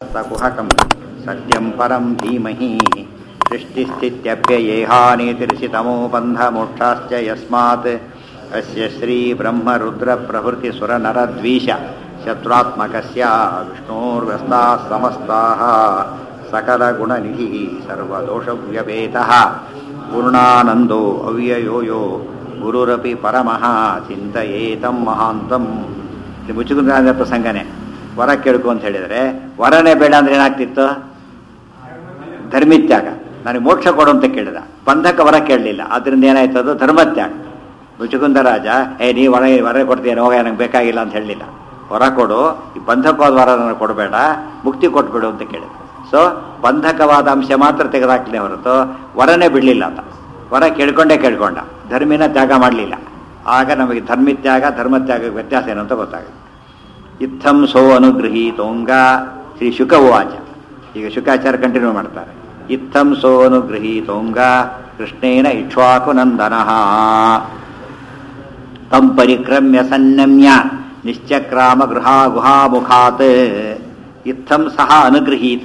समस्तकुहकं सत्यं परं धीमहि सृष्टिस्थित्यप्ययेहानीतिर्षितमो बन्धमोक्षाश्च यस्मात् अस्य श्रीब्रह्मरुद्रप्रभृतिसुरनरद्वीष शत्रुत्मकस्य विष्णोर्व्यस्ताः समस्ताः सकलगुणनिधिः सर्वदोषव्यपेतः पूर्णानन्दो अव्ययो यो ಗುರುರಪಿ ಪರಮಃ ಚಿಂತಯೇತಂ ಮಹಾಂತಂ ಇದು ಮುಚ್ಚುಗುಂದ ಪ್ರಸಂಗನೇ ವರ ಕೇಳ್ಕೊ ಅಂತ ಹೇಳಿದರೆ ವರನೇ ಬೇಡ ಅಂದ್ರೆ ಏನಾಗ್ತಿತ್ತು ಧರ್ಮಿತ್ಯಾಗ ನನಗೆ ಮೋಕ್ಷ ಕೊಡು ಅಂತ ಕೇಳಿದ ಬಂಧಕ ವರ ಕೇಳಲಿಲ್ಲ ಅದರಿಂದ ಏನಾಯ್ತು ಅದು ಧರ್ಮತ್ಯಾಗ ಮುಚುಕುಂದ ರಾಜ ಏ ನೀ ವರ ವರ ಕೊಡ್ತೀಯ ಹೋಗ ನನಗೆ ಬೇಕಾಗಿಲ್ಲ ಅಂತ ಹೇಳಲಿಲ್ಲ ವರ ಕೊಡು ಈ ಬಂಧಕವಾದ ವರ ನನಗೆ ಕೊಡಬೇಡ ಮುಕ್ತಿ ಕೊಟ್ಬಿಡು ಅಂತ ಕೇಳಿದ ಸೊ ಬಂಧಕವಾದ ಅಂಶ ಮಾತ್ರ ತೆಗೆದಾಕ್ಲೇ ಹೊರತು ವರನೇ ಬಿಡಲಿಲ್ಲ ಅಂತ ವರ ಕೇಳ್ಕೊಂಡೇ ಕೇಳ್ಕೊಂಡ ಧರ್ಮಿನ ತ್ಯಾಗ ಮಾಡಲಿಲ್ಲ ಆಗ ನಮಗೆ ಧರ್ಮಿತ್ಯಾಗ ಧರ್ಮತ್ಯಾಗ ವ್ಯತ್ಯಾಸ ಏನು ಅಂತ ಗೊತ್ತಾಗುತ್ತೆ ಇತ್ತಂ ಸೋ ಅನುಗೃಹೀತೋಂಗ ಶ್ರೀ ಶುಕ ಉವಾಚ ಈಗ ಶುಕಾಚಾರ ಕಂಟಿನ್ಯೂ ಮಾಡ್ತಾರೆ ಇತ್ತಂ ಸೋ ಅನುಗೃಹೀತೋಂಗ ಕೃಷ್ಣೇನ ಇಕ್ಷ್ವಾಕು ನಂದನ ತಂ ಪರಿಕ್ರಮ್ಯ ಸನ್ನಮ್ಯ ನಿಶ್ಚಕ್ರಾಮ ಗೃಹ ಗುಹಾಮುಖಾತ್ ಇತ್ತಂ ಸಹ ಅನುಗೃಹೀತ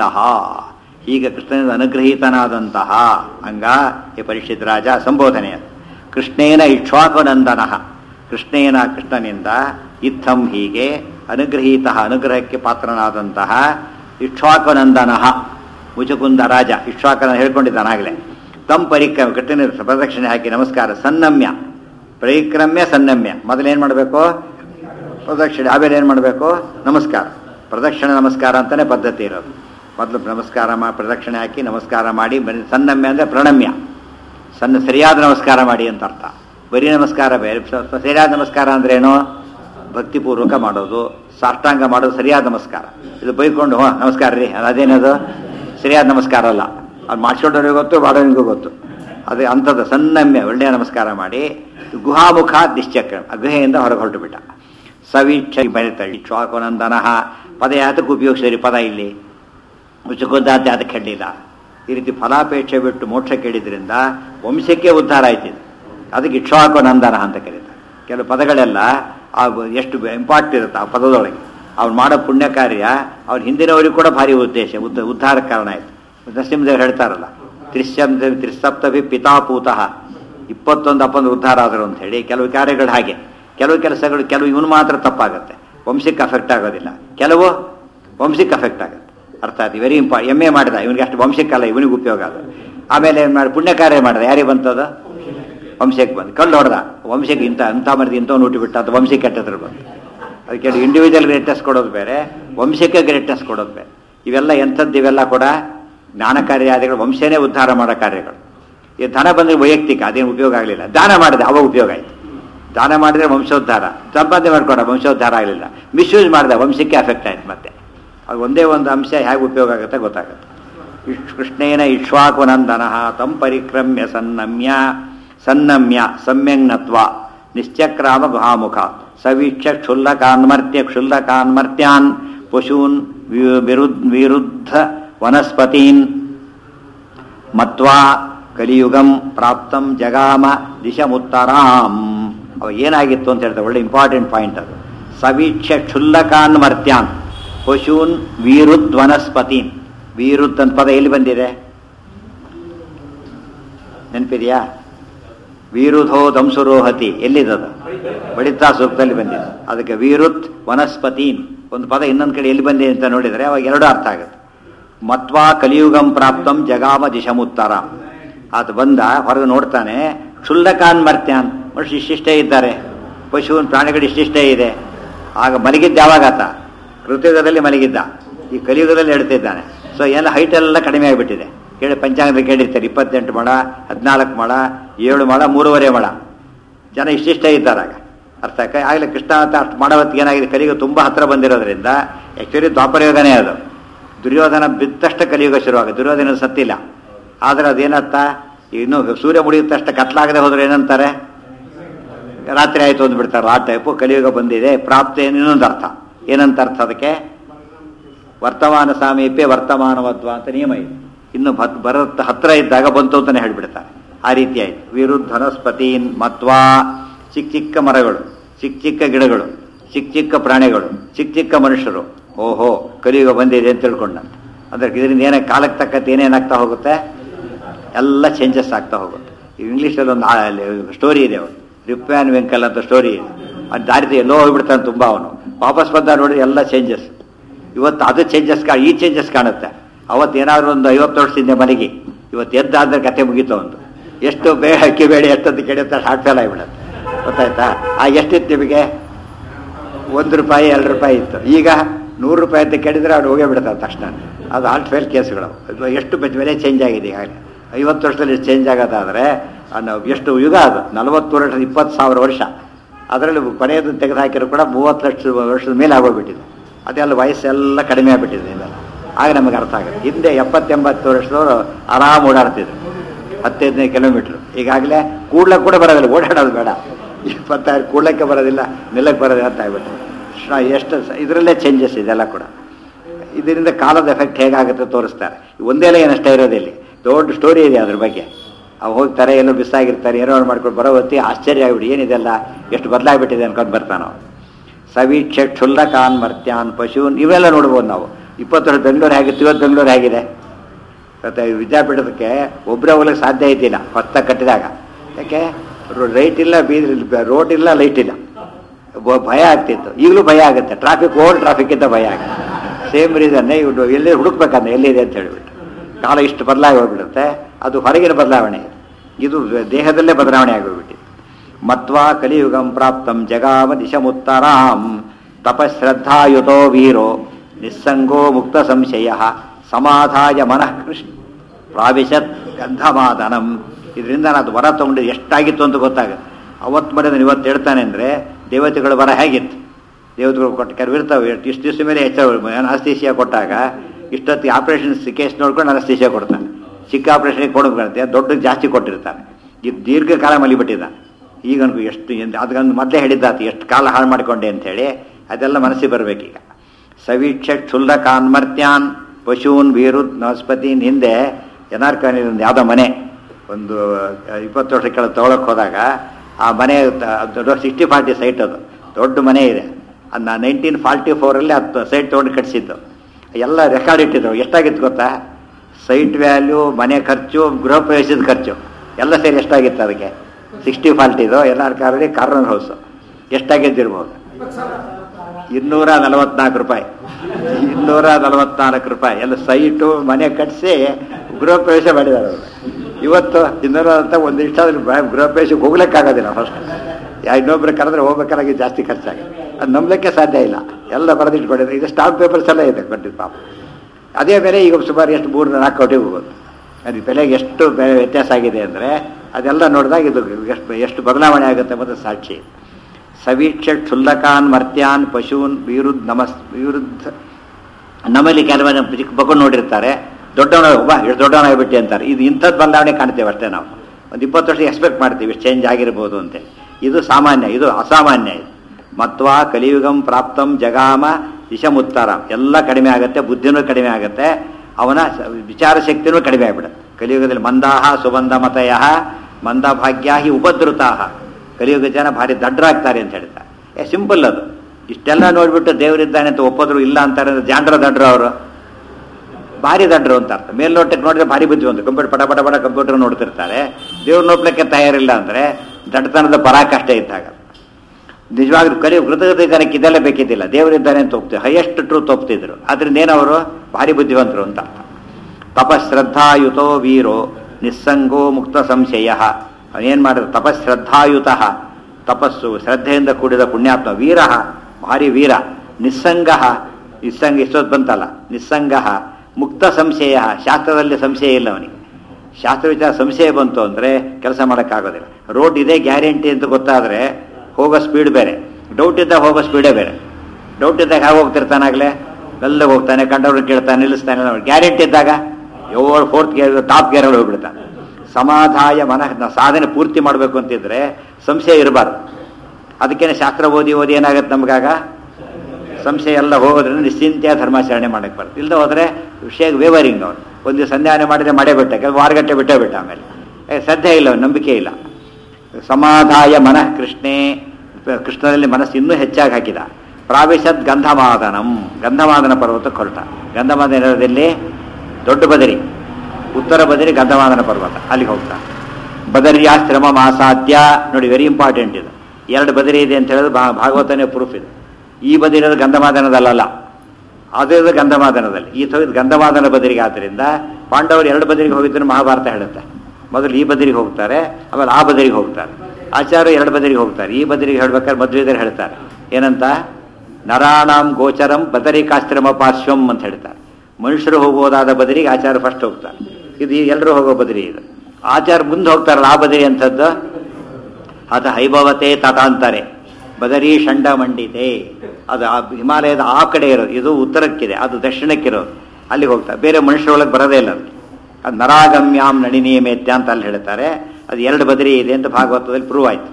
ಈಗ ಕೃಷ್ಣನಿಂದ ಅನುಗ್ರಹೀತನಾದಂತಹ ಅಂಗ ಈ ಪರಿಷತ್ ರಾಜ ಸಂಬೋಧನೆ ಕೃಷ್ಣೇನ ಇಕ್ಷ್ವಾಕುನಂದನ ಕೃಷ್ಣೇನ ಕೃಷ್ಣನಿಂದ ಇತ್ತಂ ಹೀಗೆ ಅನುಗ್ರಹೀತ ಅನುಗ್ರಹಕ್ಕೆ ಪಾತ್ರನಾದಂತಹ ಇಕ್ಷ್ವಾಕುನಂದನ ಮುಚುಕುಂದ ರಾಜ ಇಕ್ಷ್ವಾಕನ ಹೇಳ್ಕೊಂಡಿದ್ದಾನಾಗಲೇ ತಂ ಪರಿಕ್ರಮ ಕೃಷ್ಣನ ಪ್ರದಕ್ಷಿಣೆ ಹಾಕಿ ನಮಸ್ಕಾರ ಸನ್ನಮ್ಯ ಪರಿಕ್ರಮ್ಯ ಸನ್ನಮ್ಯ ಮೊದಲೇನು ಮಾಡಬೇಕು ಪ್ರದಕ್ಷಿಣೆ ಆಮೇಲೆ ಏನು ಮಾಡಬೇಕು ನಮಸ್ಕಾರ ಪ್ರದಕ್ಷಿಣೆ ನಮಸ್ಕಾರ ಅಂತಲೇ ಪದ್ಧತಿ ಇರೋದು ಮೊದಲು ನಮಸ್ಕಾರ ಮಾ ಪ್ರದಕ್ಷಿಣೆ ಹಾಕಿ ನಮಸ್ಕಾರ ಮಾಡಿ ಸನ್ನಮ್ಯ ಅಂದರೆ ಪ್ರಣಮ್ಯ ಸಣ್ಣ ಸರಿಯಾದ ನಮಸ್ಕಾರ ಮಾಡಿ ಅಂತ ಅರ್ಥ ಬರೀ ನಮಸ್ಕಾರ ಬೇರೆ ಸರಿಯಾದ ನಮಸ್ಕಾರ ಅಂದ್ರೇನು ಭಕ್ತಿಪೂರ್ವಕ ಮಾಡೋದು ಸಾಷ್ಟಾಂಗ ಮಾಡೋದು ಸರಿಯಾದ ನಮಸ್ಕಾರ ಇದು ಬೈಕೊಂಡು ಹೋ ನಮಸ್ಕಾರ ರೀ ಅದೇನದು ಸರಿಯಾದ ನಮಸ್ಕಾರ ಅಲ್ಲ ಅದು ಮಾಡಿಸ್ಕೊಂಡವ್ರಿಗೆ ಗೊತ್ತು ಮಾಡೋನಿಗೂ ಗೊತ್ತು ಅದೇ ಅಂಥದ್ದು ಸನ್ನಮ್ಯ ಒಳ್ಳೆಯ ನಮಸ್ಕಾರ ಮಾಡಿ ಗುಹಾಮುಖ ನಿಶ್ಚಕ್ರ ಗುಹೆಯಿಂದ ಹೊರಗೆ ಹೊರಟು ಬಿಟ್ಟ ಸವೀಕ್ಷ ಬರೀತಾರೆ ಶ್ವಾಕನಂದನ ಪದ ಯಾತಕ್ಕೆ ಉಪಯೋಗಿಸಿರಿ ಪದ ಇಲ್ಲಿ ಮುಚ್ಚುಕೊಂದಾಂತೆ ಅದಕ್ಕೆ ಹೇಳಿಲ್ಲ ಈ ರೀತಿ ಫಲಾಪೇಕ್ಷೆ ಬಿಟ್ಟು ಮೋಕ್ಷ ಕೇಳಿದ್ರಿಂದ ವಂಶಕ್ಕೆ ಉದ್ಧಾರ ಆಯ್ತಿದೆ ಅದಕ್ಕೆ ಇಕ್ಷ್ವಾಕು ನಂದನ ಅಂತ ಕರೀತಾರೆ ಕೆಲವು ಪದಗಳೆಲ್ಲ ಆ ಎಷ್ಟು ಇಂಪಾರ್ಟ್ ಇರುತ್ತೆ ಆ ಪದದೊಳಗೆ ಅವ್ನು ಮಾಡೋ ಪುಣ್ಯ ಕಾರ್ಯ ಅವ್ನ ಹಿಂದಿನವರಿಗೂ ಕೂಡ ಭಾರಿ ಉದ್ದೇಶ ಉದ್ದ ಉದ್ಧಾರ ಕಾರಣ ಆಯಿತು ನರಸಿಂಹದೇವರು ಹೇಳ್ತಾರಲ್ಲ ತ್ರಿಶಂ ತ್ರಿಸಪ್ತಭಿ ಪಿತಾಪೂತಃ ಇಪ್ಪತ್ತೊಂದು ಅಪ್ಪಂದು ಉದ್ಧಾರ ಆದರು ಅಂತ ಹೇಳಿ ಕೆಲವು ಕಾರ್ಯಗಳು ಹಾಗೆ ಕೆಲವು ಕೆಲಸಗಳು ಕೆಲವು ಇವನು ಮಾತ್ರ ತಪ್ಪಾಗುತ್ತೆ ವಂಶಕ್ಕೆ ಅಫೆಕ್ಟ್ ಆಗೋದಿಲ್ಲ ಕೆಲವು ವಂಶಕ್ಕೆ ಅಫೆಕ್ಟ್ ಆಗುತ್ತೆ ಅರ್ಥ ಆಯ್ತು ವೆರಿ ಇಂಪಾ ಎಮ್ ಎ ಮಾಡಿದ ಇವನಿಗೆ ಅಷ್ಟು ವಂಶಕ್ಕಲ್ಲ ಇವನಿಗೆ ಉಪಯೋಗ ಅದು ಆಮೇಲೆ ಏನು ಮಾಡಿ ಪುಣ್ಯ ಕಾರ್ಯ ಮಾಡಿದ ಯಾರಿಗೆ ಬಂತದು ವಂಶಕ್ಕೆ ಬಂದು ಕಲ್ಲು ಹೊಡೆದ ವಂಶಕ್ಕೆ ಇಂಥ ಅಂಥ ಮರಿದ ಇಂಥವ್ನು ಹುಟ್ಟು ಬಿಟ್ಟ ಅದು ವಂಶಕ್ಕೆ ಕೆಟ್ಟದ್ರ ಬಂತು ಅದಕ್ಕೆ ಇಂಡಿವಿಜುವಲ್ ಗ್ರೇಟ್ನೆಸ್ ಕೊಡೋದು ಬೇರೆ ವಂಶಕ್ಕೆ ಗ್ರೇಟ್ನೆಸ್ ಕೊಡೋದು ಬೇರೆ ಇವೆಲ್ಲ ಎಂಥದ್ದು ಇವೆಲ್ಲ ಕೂಡ ಜ್ಞಾನ ಕಾರ್ಯಾದಿಗಳು ವಂಶನೇ ಉದ್ಧಾರ ಮಾಡೋ ಕಾರ್ಯಗಳು ಈ ಧನ ಬಂದರೆ ವೈಯಕ್ತಿಕ ಅದೇನು ಉಪಯೋಗ ಆಗಲಿಲ್ಲ ದಾನ ಮಾಡಿದೆ ಅವಾಗ ಉಪಯೋಗ ಆಯಿತು ದಾನ ಮಾಡಿದ್ರೆ ವಂಶೋದ್ಧಾರ ಸಂಪಾದನೆ ಮಾಡ್ಕೊಂಡ ವಂಶೋದ್ಧಾರ ಆಗಲಿಲ್ಲ ಮಿಸ್ಯೂಸ್ ಮಾಡಿದ ವಂಶಕ್ಕೆ ಅಫೆಕ್ಟ್ ಆಯ್ತು ಮತ್ತೆ ಅದು ಒಂದೇ ಒಂದು ಅಂಶ ಹೇಗೆ ಉಪಯೋಗ ಆಗುತ್ತೆ ಗೊತ್ತಾಗುತ್ತೆ ಕೃಷ್ಣೇನ ಇಕ್ಷ್ವಾಕುನಂದನ ತಂ ಪರಿಕ್ರಮ್ಯ ಸನ್ನಮ್ಯ ಸನ್ನಮ್ಯ ಸಮ್ಯಂಗ್ನತ್ವ ನಿಶ್ಚಕ್ರಾಮ ಗುಹಾಮುಖ ಸವೀಕ್ಷ ಕ್ಷುಲ್ಲಕಾನ್ಮರ್ತ್ಯ ಕ್ಷುಲ್ಲಕಾನ್ಮರ್ತ್ಯಾನ್ ಪಶೂನ್ ವಿರುದ್ಧ ವಿರುದ್ಧ ವನಸ್ಪತೀನ್ ಮತ್ವಾ ಕಲಿಯುಗಂ ಪ್ರಾಪ್ತಂ ಜಗಾಮ ದಿಶಮುತ್ತರಾಂ ಅವ ಏನಾಗಿತ್ತು ಅಂತ ಹೇಳ್ತಾರೆ ಒಳ್ಳೆ ಇಂಪಾರ್ಟೆಂಟ್ ಪಾಯಿಂಟ್ ಅದು ಸವೀಕ್ಷ ಕ್ಷುಲ್ಲಕಾನ್ಮರ್ತ್ಯಾನ್ ಪಶೂನ್ ವೀರುದ್ ವನಸ್ಪತೀನ್ ವೀರುದ್ ಅಂತ ಪದ ಎಲ್ಲಿ ಬಂದಿದೆ ನೆನಪಿದೆಯಾ ವೀರುಧೋ ದಂಸುರೋಹತಿ ಎಲ್ಲಿದದು ಬಡಿತಾ ಸೂಕ್ತದಲ್ಲಿ ಬಂದಿದೆ ಅದಕ್ಕೆ ವೀರುತ್ ವನಸ್ಪತೀನ್ ಒಂದು ಪದ ಇನ್ನೊಂದು ಕಡೆ ಎಲ್ಲಿ ಬಂದಿದೆ ಅಂತ ನೋಡಿದರೆ ಅವಾಗ ಎರಡು ಅರ್ಥ ಆಗುತ್ತೆ ಮತ್ವಾ ಕಲಿಯುಗಂ ಪ್ರಾಪ್ತಂ ಜಗಾಮ ದಿಶಮುತ್ತರ ಆತ ಬಂದ ಹೊರಗೆ ನೋಡ್ತಾನೆ ಕ್ಷುಲ್ಲಕಾನ್ ಮರ್ತ್ಯಾನ್ ಮನುಷ್ಯ ಇಷ್ಟಿಷ್ಟೇ ಇದ್ದಾರೆ ಪಶುವಿನ ಪ್ರಾಣಿಗಳು ಇಷ್ಟಿಷ್ಟೇ ಇದೆ ಆಗ ಮಲಗಿದ್ದ ಯಾವಾಗ ಆತ ಋತುಯುಗದಲ್ಲಿ ಮಲಗಿದ್ದ ಈ ಕಲಿಯುಗದಲ್ಲಿ ಹೇಳ್ತಿದ್ದಾನೆ ಸೊ ಎಲ್ಲ ಹೈಟ್ ಎಲ್ಲ ಕಡಿಮೆ ಆಗಿಬಿಟ್ಟಿದೆ ಕೇಳಿ ಪಂಚಾಂಗದಲ್ಲಿ ಕೇಳಿರ್ತಾರೆ ಇಪ್ಪತ್ತೆಂಟು ಮೊಳ ಹದಿನಾಲ್ಕು ಮೊಳ ಏಳು ಮೊಳ ಮೂರುವರೆ ಮೊಳ ಜನ ಇಷ್ಟಿಷ್ಟೇ ಇದ್ದಾರಾಗ ಅರ್ಥ ಆಗಲೇ ಕೃಷ್ಣ ಅಂತ ಅಷ್ಟು ಮಾಡೋವತ್ತಿಗೆ ಏನಾಗಿದೆ ಕಲಿಯುಗ ತುಂಬ ಹತ್ರ ಬಂದಿರೋದ್ರಿಂದ ಆ್ಯಕ್ಚುಲಿ ದ್ವಾಪರಯುಗನೇ ಅದು ದುರ್ಯೋಧನ ಬಿದ್ದಷ್ಟು ಕಲಿಯುಗ ಶುರುವಾಗ ದುರ್ಯೋಧನ ಸತ್ತಿಲ್ಲ ಆದರೆ ಅದೇನರ್ಥ ಇನ್ನು ಸೂರ್ಯ ಮುಡಿದ ತಕ್ಷಣ ಕತ್ಲಾಗದೆ ಹೋದ್ರೆ ಏನಂತಾರೆ ರಾತ್ರಿ ಆಯಿತು ಅಂದ್ಬಿಡ್ತಾರೆ ಆ ಟೈಪು ಕಲಿಯುಗ ಬಂದಿದೆ ಪ್ರಾಪ್ತಿ ಇನ್ನೊಂದು ಅರ್ಥ ಏನಂತ ಅರ್ಥ ಅದಕ್ಕೆ ವರ್ತಮಾನ ಸಾಮೀಪ್ಯ ವರ್ತಮಾನವತ್ವ ಅಂತ ನಿಯಮ ಇದೆ ಇನ್ನು ಭತ್ ಬರತ್ತ ಹತ್ರ ಇದ್ದಾಗ ಬಂತು ಅಂತಲೇ ಹೇಳ್ಬಿಡ್ತಾರೆ ಆ ರೀತಿ ಆಯ್ತು ವಿರುದ್ಧ ಧನಸ್ಪತೀನ್ ಮತ್ವಾ ಚಿಕ್ಕ ಚಿಕ್ಕ ಮರಗಳು ಚಿಕ್ಕ ಚಿಕ್ಕ ಗಿಡಗಳು ಚಿಕ್ಕ ಚಿಕ್ಕ ಪ್ರಾಣಿಗಳು ಚಿಕ್ಕ ಚಿಕ್ಕ ಮನುಷ್ಯರು ಓಹೋ ಕಲಿಯುಗ ಬಂದಿದೆ ಅಂತ ತಿಳ್ಕೊಂಡಂತೆ ಅಂದ್ರೆ ಇದರಿಂದ ಏನೇ ಕಾಲಕ್ಕೆ ತಕ್ಕಂತೆ ಏನೇನಾಗ್ತಾ ಹೋಗುತ್ತೆ ಎಲ್ಲ ಚೇಂಜಸ್ ಆಗ್ತಾ ಹೋಗುತ್ತೆ ಈ ಇಂಗ್ಲೀಷಲ್ಲಿ ಒಂದು ಸ್ಟೋರಿ ಇದೆ ಅವನು ರಿಪ್ಯಾನ್ ವೆಂಕಲ್ ಅಂತ ಸ್ಟೋರಿ ಇದೆ ಅದು ದಾರಿ ಎಲ್ಲೋ ಹೋಗ್ಬಿಡ್ತಾನೆ ತುಂಬ ಅವನು ವಾಪಸ್ ಬಂದ ನೋಡಿದ್ರೆ ಎಲ್ಲ ಚೇಂಜಸ್ ಇವತ್ತು ಅದು ಚೇಂಜಸ್ ಕಾ ಈ ಚೇಂಜಸ್ ಕಾಣುತ್ತೆ ಅವತ್ತು ಏನಾದ್ರು ಒಂದು ಐವತ್ತು ವರ್ಷದಿಂದ ಮನೆಗೆ ಇವತ್ತು ಎದ್ದಾದ್ರೆ ಕತೆ ಮುಗೀತು ಒಂದು ಎಷ್ಟು ಬೇಡ ಅಕ್ಕಿ ಬೇಡ ಎಷ್ಟೊಂದು ಕೆಡುತ್ತೆ ಹಾರ್ಟ್ ಫೇಲ್ ಆಗಿಬಿಡುತ್ತೆ ಗೊತ್ತಾಯ್ತಾ ಆ ಎಷ್ಟಿತ್ತು ನಿಮಗೆ ಒಂದು ರೂಪಾಯಿ ಎರಡು ರೂಪಾಯಿ ಇತ್ತು ಈಗ ನೂರು ರೂಪಾಯಿ ಅಂತ ಕೇಳಿದ್ರೆ ಅವ್ರು ಹೋಗೇ ಬಿಡ್ತಾರೆ ತಕ್ಷಣ ಅದು ಹಾರ್ಟ್ ಫೇಲ್ ಕೇಸ್ಗಳು ಅದು ಎಷ್ಟು ಬೆಲೆ ಬೆಲೆ ಚೇಂಜ್ ಆಗಿದೆ ಈಗಾಗಲೇ ಐವತ್ತು ವರ್ಷದಲ್ಲಿ ಚೇಂಜ್ ಆಗೋದಾದರೆ ನಾವು ಎಷ್ಟು ಯುಗ ಅದು ನಲವತ್ತು ವರ್ಷ ಇಪ್ಪತ್ತು ಸಾವಿರ ವರ್ಷ ಅದರಲ್ಲಿ ಕೊನೆಯದು ತೆಗೆದು ಹಾಕಿದ್ರು ಕೂಡ ಮೂವತ್ತು ಲಕ್ಷ ವರ್ಷದ ಮೇಲೆ ಆಗೋಗ್ಬಿಟ್ಟಿದೆ ಅದೆಲ್ಲ ವಯಸ್ಸೆಲ್ಲ ಕಡಿಮೆ ಆಗಿಬಿಟ್ಟಿದೆ ಇದೆಲ್ಲ ಆಗ ನಮಗೆ ಅರ್ಥ ಆಗುತ್ತೆ ಹಿಂದೆ ಎಪ್ಪತ್ತೆಂಬತ್ತು ವರ್ಷದವರು ಆರಾಮ್ ಓಡಾಡ್ತಿದ್ರು ಹತ್ತೈದನೇ ಕಿಲೋಮೀಟ್ರ್ ಈಗಾಗಲೇ ಕೂಡ್ಲಕ್ಕೆ ಕೂಡ ಬರೋದಿಲ್ಲ ಓಡಾಡೋದು ಬೇಡ ಇಪ್ಪತ್ತಾರು ಕೂಡ್ಲಕ್ಕೆ ಬರೋದಿಲ್ಲ ನಿಲ್ಲಕ್ಕೆ ಬರೋದಿಲ್ಲ ಅಂತ ಆಗ್ಬಿಟ್ಟು ಶ್ರ- ಎಷ್ಟು ಸ- ಇದರಲ್ಲೇ ಚೇಂಜಸ್ ಇದೆಲ್ಲ ಕೂಡ ಇದರಿಂದ ಕಾಲದ ಎಫೆಕ್ಟ್ ಹೇಗಾಗುತ್ತೆ ತೋರಿಸ್ತಾರೆ ಒಂದೇ ಲೈನ್ ಅಷ್ಟೇ ಇರೋದಿಲ್ಲ ದೊಡ್ಡ ಸ್ಟೋರಿ ಇದೆ ಅದ್ರ ಬಗ್ಗೆ ಅವು ಹೋಗ್ತಾರೆ ಎಲ್ಲೋ ಬಿಸಾಗಿರ್ತಾರೆ ಏನೋ ಒಂದ್ ಮಾಡ್ಕೊಂಡು ಬರೋ ಹೊತ್ತಿ ಆಶ್ಚರ್ಯ ಆಗ್ಬಿಡಿ ಏನಿದೆಲ್ಲ ಎಷ್ಟು ಬದಲಾಗ್ಬಿಟ್ಟಿದೆ ಅನ್ಕೊಂಡು ಬರ್ತಾನೆ ಅವನು ಸವೀಕ್ಷ ಕ್ಷುಲ್ಲಕಾನ್ ಮರ್ತ್ಯಾನ್ ಪಶೂನ್ ಇವೆಲ್ಲ ನೋಡ್ಬೋದು ನಾವು ಇಪ್ಪತ್ತು ವರ್ಷ ಬೆಂಗಳೂರು ಹೇಗಿತ್ತು ಇವತ್ತು ಬೆಂಗಳೂರು ಹೇಗಿದೆ ಮತ್ತೆ ವಿದ್ಯಾಪೀಠದಕ್ಕೆ ಒಬ್ಬರೇ ಹೋಗ್ಲಿಕ್ಕೆ ಸಾಧ್ಯ ಇದ್ದಿಲ್ಲ ಹೊತ್ತ ಕಟ್ಟಿದಾಗ ಯಾಕೆ ರೈಟ್ ಇಲ್ಲ ಬೀದ್ ರೋಡ್ ಇಲ್ಲ ಲೈಟ್ ಇಲ್ಲ ಬ- ಭಯ ಆಗ್ತಿತ್ತು ಈಗಲೂ ಭಯ ಆಗುತ್ತೆ ಟ್ರಾಫಿಕ್ ಓವರ್ ಟ್ರಾಫಿಕ್ ಇಂದ ಭಯ ಆಗುತ್ತೆ ಸೇಮ್ ರೀಸನ್ನೇ ಇವ್ರು ಎಲ್ಲಿ ಹುಡುಕ್ಬೇಕಂದ್ರೆ ಎಲ್ಲಿದೆ ಅಂತ ಹೇಳ್ಬಿಟ್ಟು ಕಾಲ ಇಷ್ಟು ಬದಲಾಗಿ ಹೋಗ್ಬಿಡುತ್ತೆ ಅದು ಹೊರಗಿನ ಬದಲಾವಣೆ ಇದು ದೇಹದಲ್ಲೇ ಬದಲಾವಣೆ ಆಗೋಗ್ಬಿಟ್ಟಿದೆ ಮತ್ವಾ ಕಲಿಯುಗಂ ಪ್ರಾಪ್ತಂ ಜಗಾಮ ದಿಶಮುತ್ತರಾಂ ತಪಶ್ರದ್ಧಾಯುತೋ ವೀರೋ ನಿಸ್ಸಂಗೋ ಮುಕ್ತ ಸಂಶಯ ಸಮಾಧಾಯ ಮನಃ ಕೃಷ್ಣ ಪ್ರಾವಿಶತ್ ಗಂಧಮಾದನಂ ಇದರಿಂದ ನಾನು ವರ ತಗೊಂಡಿದ್ದು ಎಷ್ಟಾಗಿತ್ತು ಅಂತ ಗೊತ್ತಾಗುತ್ತೆ ಅವತ್ತು ಮನೆ ಇವತ್ತು ಹೇಳ್ತಾನೆ ಅಂದರೆ ದೇವತೆಗಳ ವರ ಹೇಗಿತ್ತು ದೇವತೆಗಳು ಕೊಟ್ಟ ಕೆಲವು ಇರ್ತಾವೆ ಇಷ್ಟು ದಿವಸ ಮೇಲೆ ಹೆಚ್ಚು ಅನಸ್ತೇಶಿಯಾ ಕೊಟ್ಟಾಗ ಇಷ್ಟೊತ್ತಿಗೆ ಆಪರೇಷನ್ ಕೇಸ್ ನೋಡ್ಕೊಂಡು ಅನಸ್ತೇಶಿಯಾ ಕೊಡ್ತಾನೆ ಚಿಕ್ಕ ಆಪರೇಷನ್ಗೆ ಕೊಡೋದು ದೊಡ್ಡ ಜಾಸ್ತಿ ಕೊಟ್ಟಿರ್ತಾನೆ ಇದು ದೀರ್ಘಕಾಲ ಮಲಿಬಿಟ್ಟಿದ್ದ ಈಗ ಅನ್ಕೊ ಎಷ್ಟು ಎಂತ ಅದಕ್ಕೊಂದು ಮೊದಲೇ ಹೇಳಿದ್ದಾತ ಎಷ್ಟು ಕಾಲ ಹಾಳು ಮಾಡಿಕೊಂಡೆ ಅಂತೇಳಿ ಅದೆಲ್ಲ ಮನಸ್ಸಿಗೆ ಬರಬೇಕೀಗ ಸವೀಕ್ಷ ಕ್ಷುಲ್ಲಕಾನ್ಮರ್ತ್ಯಾನ್ ಪಶೂನ್ ವೀರುದ್ ನಸ್ಪತಿನ್ ಹಿಂದೆ ಎನಾರ್ಕಾನಿ ಒಂದು ಯಾವುದೋ ಮನೆ ಒಂದು ಇಪ್ಪತ್ತು ವರ್ಷ ಕೆಳಗೆ ತಗೊಳಕ್ಕೆ ಹೋದಾಗ ಆ ಮನೆ ಸಿಕ್ಸ್ಟಿ ಫಾರ್ಟಿ ಸೈಟ್ ಅದು ದೊಡ್ಡ ಮನೆ ಇದೆ ಅದನ್ನ ನೈನ್ಟೀನ್ ಫಾರ್ಟಿ ಫೋರಲ್ಲಿ ಅದು ಸೈಟ್ ತೊಗೊಂಡು ಕಟ್ಸಿದ್ದು ಎಲ್ಲ ರೆಕಾರ್ಡ್ ಇಟ್ಟಿದ್ರು ಎಷ್ಟಾಗಿತ್ತು ಗೊತ್ತಾ ಸೈಟ್ ವ್ಯಾಲ್ಯೂ ಮನೆ ಖರ್ಚು ಗೃಹ ಪ್ರವೇಶದ ಖರ್ಚು ಎಲ್ಲ ಸೇರಿ ಎಷ್ಟಾಗಿತ್ತು ಅದಕ್ಕೆ ಸಿಕ್ಸ್ಟಿ ಫಾಲ್ಟಿದು ಎಲ್ಲ ಕಾರಲ್ಲಿ ಕಾರ್ನರ್ ಹೌಸು ಎಷ್ಟಾಗಿದ್ದಿರ್ಬೋದು ಇನ್ನೂರ ನಲವತ್ನಾಲ್ಕು ರೂಪಾಯಿ ಇನ್ನೂರ ನಲವತ್ನಾಲ್ಕು ರೂಪಾಯಿ ಎಲ್ಲ ಸೈಟು ಮನೆ ಕಟ್ಟಿಸಿ ಗೃಹ ಪ್ರವೇಶ ಮಾಡಿದ್ದಾರೆ ಅವರು ಇವತ್ತು ಇನ್ನೂರ ಅಂತ ಒಂದು ಇಷ್ಟ ಗೃಹ ಪ್ರವೇಶಕ್ಕೆ ಹೋಗ್ಲಿಕ್ಕಾಗೋದಿಲ್ಲ ಫಸ್ಟ್ ಯಾ ಇನ್ನೊಬ್ರು ಕರೆದ್ರೆ ಹೋಗ್ಬೇಕಾಗಿ ಜಾಸ್ತಿ ಖರ್ಚಾಗಿದೆ ಅದು ನಂಬಲಿಕ್ಕೆ ಸಾಧ್ಯ ಇಲ್ಲ ಎಲ್ಲ ಬರೆದಿಟ್ಕೊಂಡಿದ್ದಾರೆ ಈಗ ಸ್ಟಾಂಪ್ ಪೇಪರ್ಸ್ ಎಲ್ಲ ಇದೆ ಕೊಟ್ಟಿದ್ದು ಪಾಪ ಅದೇ ಬೆಲೆ ಈಗ ಸುಮಾರು ಎಷ್ಟು ಮೂರು ನಾಲ್ಕು ಕೋಟಿಗೆ ಹೋಗೋದು ಅದು ಬೆಲೆಗೆ ಎಷ್ಟು ಬೆಲೆ ವ್ಯತ್ಯಾಸ ಆಗಿದೆ ಅಂದರೆ ಅದೆಲ್ಲ ನೋಡಿದಾಗ ಇದು ಎಷ್ಟು ಎಷ್ಟು ಬದಲಾವಣೆ ಆಗುತ್ತೆ ಮತ್ತು ಸಾಕ್ಷಿ ಸವೀಕ್ಷ ಕ್ಷುಲ್ಲಕಾನ್ ಮರ್ತ್ಯಾನ್ ಪಶೂನ್ ವಿರುದ್ಧ ನಮಸ್ ವಿರುದ್ಧ ನಮ್ಮಲ್ಲಿ ಕೆಲವನ್ನ ಚಿಕ್ಕ ಮಗು ನೋಡಿರ್ತಾರೆ ದೊಡ್ಡವನ ಒಬ್ಬ ಎಷ್ಟು ದೊಡ್ಡವನಾಗ್ಬಿಟ್ಟೆ ಅಂತಾರೆ ಇದು ಇಂಥದ್ದು ಬದಲಾವಣೆ ಕಾಣ್ತೇವೆ ಅಷ್ಟೇ ನಾವು ಒಂದು ಇಪ್ಪತ್ತು ವರ್ಷ ಎಕ್ಸ್ಪೆಕ್ಟ್ ಮಾಡ್ತೀವಿ ಇಷ್ಟು ಚೇಂಜ್ ಆಗಿರ್ಬೋದು ಅಂತ ಇದು ಸಾಮಾನ್ಯ ಇದು ಅಸಾಮಾನ್ಯ ಇದು ಮತ್ವಾ ಕಲಿಯುಗಂ ಪ್ರಾಪ್ತಂ ಜಗಾಮ ದಿಶಮುತ್ತರ ಎಲ್ಲ ಕಡಿಮೆ ಆಗುತ್ತೆ ಬುದ್ಧಿನೂ ಕಡಿಮೆ ಆಗುತ್ತೆ ಅವನ ಸ- ವಿಚಾರ ಶಕ್ತಿನೂ ಕಡಿಮೆ ಆಗಿಬಿಡುತ್ತೆ ಕಲಿಯುಗದಲ್ಲಿ ಮಂದಾಹ ಸುಬಂಧ ಮತಯ ಮಂದಭಾಗ್ಯ ಹಿ ಉಪದ್ರುತಾಹ ಕಲಿಯುಗ ಜನ ಭಾರಿ ದಡ್ಡರಾಗ್ತಾರೆ ಅಂತ ಹೇಳ್ತಾರೆ ಏ ಸಿಂಪಲ್ ಅದು ಇಷ್ಟೆಲ್ಲ ನೋಡ್ಬಿಟ್ಟು ದೇವರಿದ್ದಾನೆ ಅಂತ ಒಪ್ಪೋದ್ರು ಇಲ್ಲ ಅಂತಾರೆ ಅಂದ್ರೆ ಜಾಂಡ್ರ ದಡ್ರು ಅವರು ಭಾರಿ ದಡ್ರು ಅಂತ ಅರ್ಥ ಮೇಲ್ನೋಟಕ್ಕೆ ನೋಡಿದ್ರೆ ಭಾರಿ ಬುದ್ಧಿವಂತ ಕಂಪ್ಯೂಟರ್ ಪಟ ಪಟ ಪಟ ಕಂಪ್ಯೂಟರ್ ನೋಡ್ತಿರ್ತಾರೆ ದೇವ್ರ ನೋಡ್ಲಿಕ್ಕೆ ತಯಾರಿಲ್ಲ ಅಂದ್ರೆ ದಡ್ಡತನದ ಪರಾಕಾಷ್ಠ ಇದ್ದಾಗ ನಿಜವಾಗ್ಲೂ ಕಲಿ ಕೃತಜ್ಞತೆಗಾರಕ್ಕೆ ಇದೆಲ್ಲ ಬೇಕಿದ್ದಿಲ್ಲ ದೇವರಿದ್ದಾನೆ ಅಂತ ಒಪ್ತೀವಿ ಹೈಯೆಸ್ಟ್ ಟ್ರೂತ್ ಒಪ್ತಿದ್ರು ಅದರಿಂದ ಏನವರು ಭಾರಿ ಬುದ್ಧಿವಂತರು ಅಂತ ಅರ್ಥ ತಪಶ್ರದ್ಧಾಯುತೋ ವೀರೋ ನಿಸ್ಸಂಗೋ ಮುಕ್ತ ಸಂಶಯ ಅವನೇನ್ ಮಾಡಿದ ತಪಶ್ರದ್ಧಾಯುತ ತಪಸ್ಸು ಶ್ರದ್ಧೆಯಿಂದ ಕೂಡಿದ ಪುಣ್ಯಾತ್ಮ ವೀರ ಭಾರಿ ವೀರ ನಿಸ್ಸಂಗ ನಿಸ್ಸಂಗ ಇಷ್ಟೊತ್ತು ಬಂತಲ್ಲ ನಿಸ್ಸಂಗ ಮುಕ್ತ ಸಂಶಯ ಶಾಸ್ತ್ರದಲ್ಲಿ ಸಂಶಯ ಇಲ್ಲ ಅವನಿಗೆ ಶಾಸ್ತ್ರ ವಿಚಾರ ಸಂಶಯ ಬಂತು ಅಂದರೆ ಕೆಲಸ ಮಾಡೋಕ್ಕಾಗೋದಿಲ್ಲ ರೋಡ್ ಇದೆ ಗ್ಯಾರಂಟಿ ಅಂತ ಗೊತ್ತಾದರೆ ಹೋಗೋ ಸ್ಪೀಡ್ ಬೇರೆ ಡೌಟ್ ಇದ್ದಾಗ ಹೋಗೋ ಸ್ಪೀಡೇ ಬೇರೆ ಡೌಟ್ ಇದ್ದಾಗ ಹೇಗೆ ಹೋಗ್ತಿರ್ತಾನಾಗಲೇ ಮೆಲ್ಲಗೆ ಹೋಗ್ತಾನೆ ಕಂಡವ್ರು ಕೇಳ್ತಾನೆ ನಿಲ್ಲಿಸ್ತಾನೆ ಗ್ಯಾರಂಟಿ ಇದ್ದಾಗ ಏಳು ಫೋರ್ತ್ ಗೇರ್ ಟಾಪ್ ಗೇರಲ್ಲಿ ಹೋಗ್ಬಿಡ್ತಾನೆ ಸಮಾಧಾಯ ಮನ ನಾವು ಸಾಧನೆ ಪೂರ್ತಿ ಮಾಡಬೇಕು ಅಂತಿದ್ರೆ ಸಂಶಯ ಇರಬಾರ್ದು ಅದಕ್ಕೇನೆ ಶಾಸ್ತ್ರ ಓದಿ ಓದಿ ಏನಾಗುತ್ತೆ ನಮಗಾಗ ಸಂಶಯ ಎಲ್ಲ ಹೋಗೋದ್ರಿಂದ ನಿಶ್ಚಿಂತೆಯ ಧರ್ಮಾಚರಣೆ ಮಾಡಕ್ಕೆ ಬರ್ತದೆ ಇಲ್ಲದೆ ಹೋದರೆ ವಿಷಯ ವೇವರಿಂಗ್ ಅವನು ಒಂದು ದಿವಸ ಸಂಧ್ಯಾನೆ ಮಾಡಿದ್ರೆ ಮಾಡೇ ಬಿಟ್ಟ ಕೆಲವು ವಾರಗಟ್ಟೆ ಬಿಟ್ಟೇ ಬಿಟ್ಟ ಆಮೇಲೆ ಏ, ಶ್ರದ್ಧೆ ಇಲ್ಲ ಅವ್ನು, ನಂಬಿಕೆ ಇಲ್ಲ ಸಮಾಧಾಯ ಮನಃ ಕೃಷ್ಣೇ ಕೃಷ್ಣನಲ್ಲಿ ಮನಸ್ಸು ಇನ್ನೂ ಹೆಚ್ಚಾಗಿ ಹಾಕಿದ ಪ್ರಾವೇಶದ್ ಗಂಧಮಾದನಂ ಗಂಧಮಾದನ ಪರ್ವತಕ್ಕೆ ಹೊರಟ ಗಂಧಮಾದನ ಇರೋದಲ್ಲಿ ದೊಡ್ಡ ಬದರಿ ಉತ್ತರ ಬದರಿ ಗಂಧಮಾದನ ಪರ್ವತ ಅಲ್ಲಿಗೆ ಹೋಗ್ತಾ ಬದರಿಯಾಶ್ರಮ ಮಾಸಾಧ್ಯ ನೋಡಿ ವೆರಿ ಇಂಪಾರ್ಟೆಂಟ್ ಇದು ಎರಡು ಬದರಿ ಇದೆ ಅಂತ ಹೇಳಿದ್ರೆ ಭಾ- ಭಾಗವತನೇ ಪ್ರೂಫ್ ಇದೆ ಈ ಬದರಿ ಇರೋದು ಗಂಧಮಾದನದಲ್ಲ ಅದೇ ಗಂಧಮಾದನದಲ್ಲಿ ಈ ಥರ ಗಂಧಮಾದನ ಬದರಿಗೆ ಆದ್ದರಿಂದ ಪಾಂಡವರು ಎರಡು ಬದರಿಗೆ ಹೋಗಿದ್ದನ್ನು ಮಹಾಭಾರತ ಹೇಳುತ್ತೆ ಮೊದಲು ಈ ಬದರಿಗೆ ಹೋಗ್ತಾರೆ ಆಮೇಲೆ ಆ ಬದರಿಗೆ ಹೋಗ್ತಾರೆ ಆಚಾರ್ಯ ಎರಡು ಬದರಿಗೆ ಹೋಗ್ತಾರೆ ಈ ಬದರಿಗೆ ಹೇಳ್ಬೇಕಾದ್ರೆ ಮಧ್ವೇದರು ಹೇಳ್ತಾರೆ ಏನಂತ ನರಾಣಾಂ ಗೋಚರಂ ಬದರಿಕಾಶ್ರಮ ಪಾರ್ಶ್ವಂ ಅಂತ ಹೇಳ್ತಾರೆ ಮನುಷ್ಯರು ಹೋಗುವುದಾದ ಬದರಿಗೆ ಆಚಾರ್ಯ ಫಸ್ಟ್ ಹೋಗ್ತಾರೆ ಇದು ಎಲ್ಲರೂ ಹೋಗೋ ಬದರಿ ಇದು ಆಚಾರ ಮುಂದೆ ಹೋಗ್ತಾರಲ್ಲ ಆ ಬದರಿ ಅಂಥದ್ದು ಅದು ಹೈಭವತೆ ತಟ ಅಂತಾರೆ ಬದರಿ ಷಂಡ ಮಂಡಿತೆ ಅದು ಆ ಹಿಮಾಲಯದ ಆ ಕಡೆ ಇರೋದು ಇದು ಉತ್ತರಕ್ಕಿದೆ ಅದು ದಕ್ಷಿಣಕ್ಕಿರೋದು ಅಲ್ಲಿಗೆ ಹೋಗ್ತಾರೆ ಬೇರೆ ಮನುಷ್ಯರೊಳಗೆ ಬರೋದೇ ಇಲ್ಲ ಅದು ಅದು ನರಾಗಮ್ಯಾಂ ನಳಿನಿಯಮೇತ್ಯ ಅಂತ ಅಲ್ಲಿ ಹೇಳ್ತಾರೆ ಅದು ಎರಡು ಬದರಿ ಇದೆ ಅಂತ ಭಾಗವತದಲ್ಲಿ ಪ್ರೂವ್ ಆಯ್ತು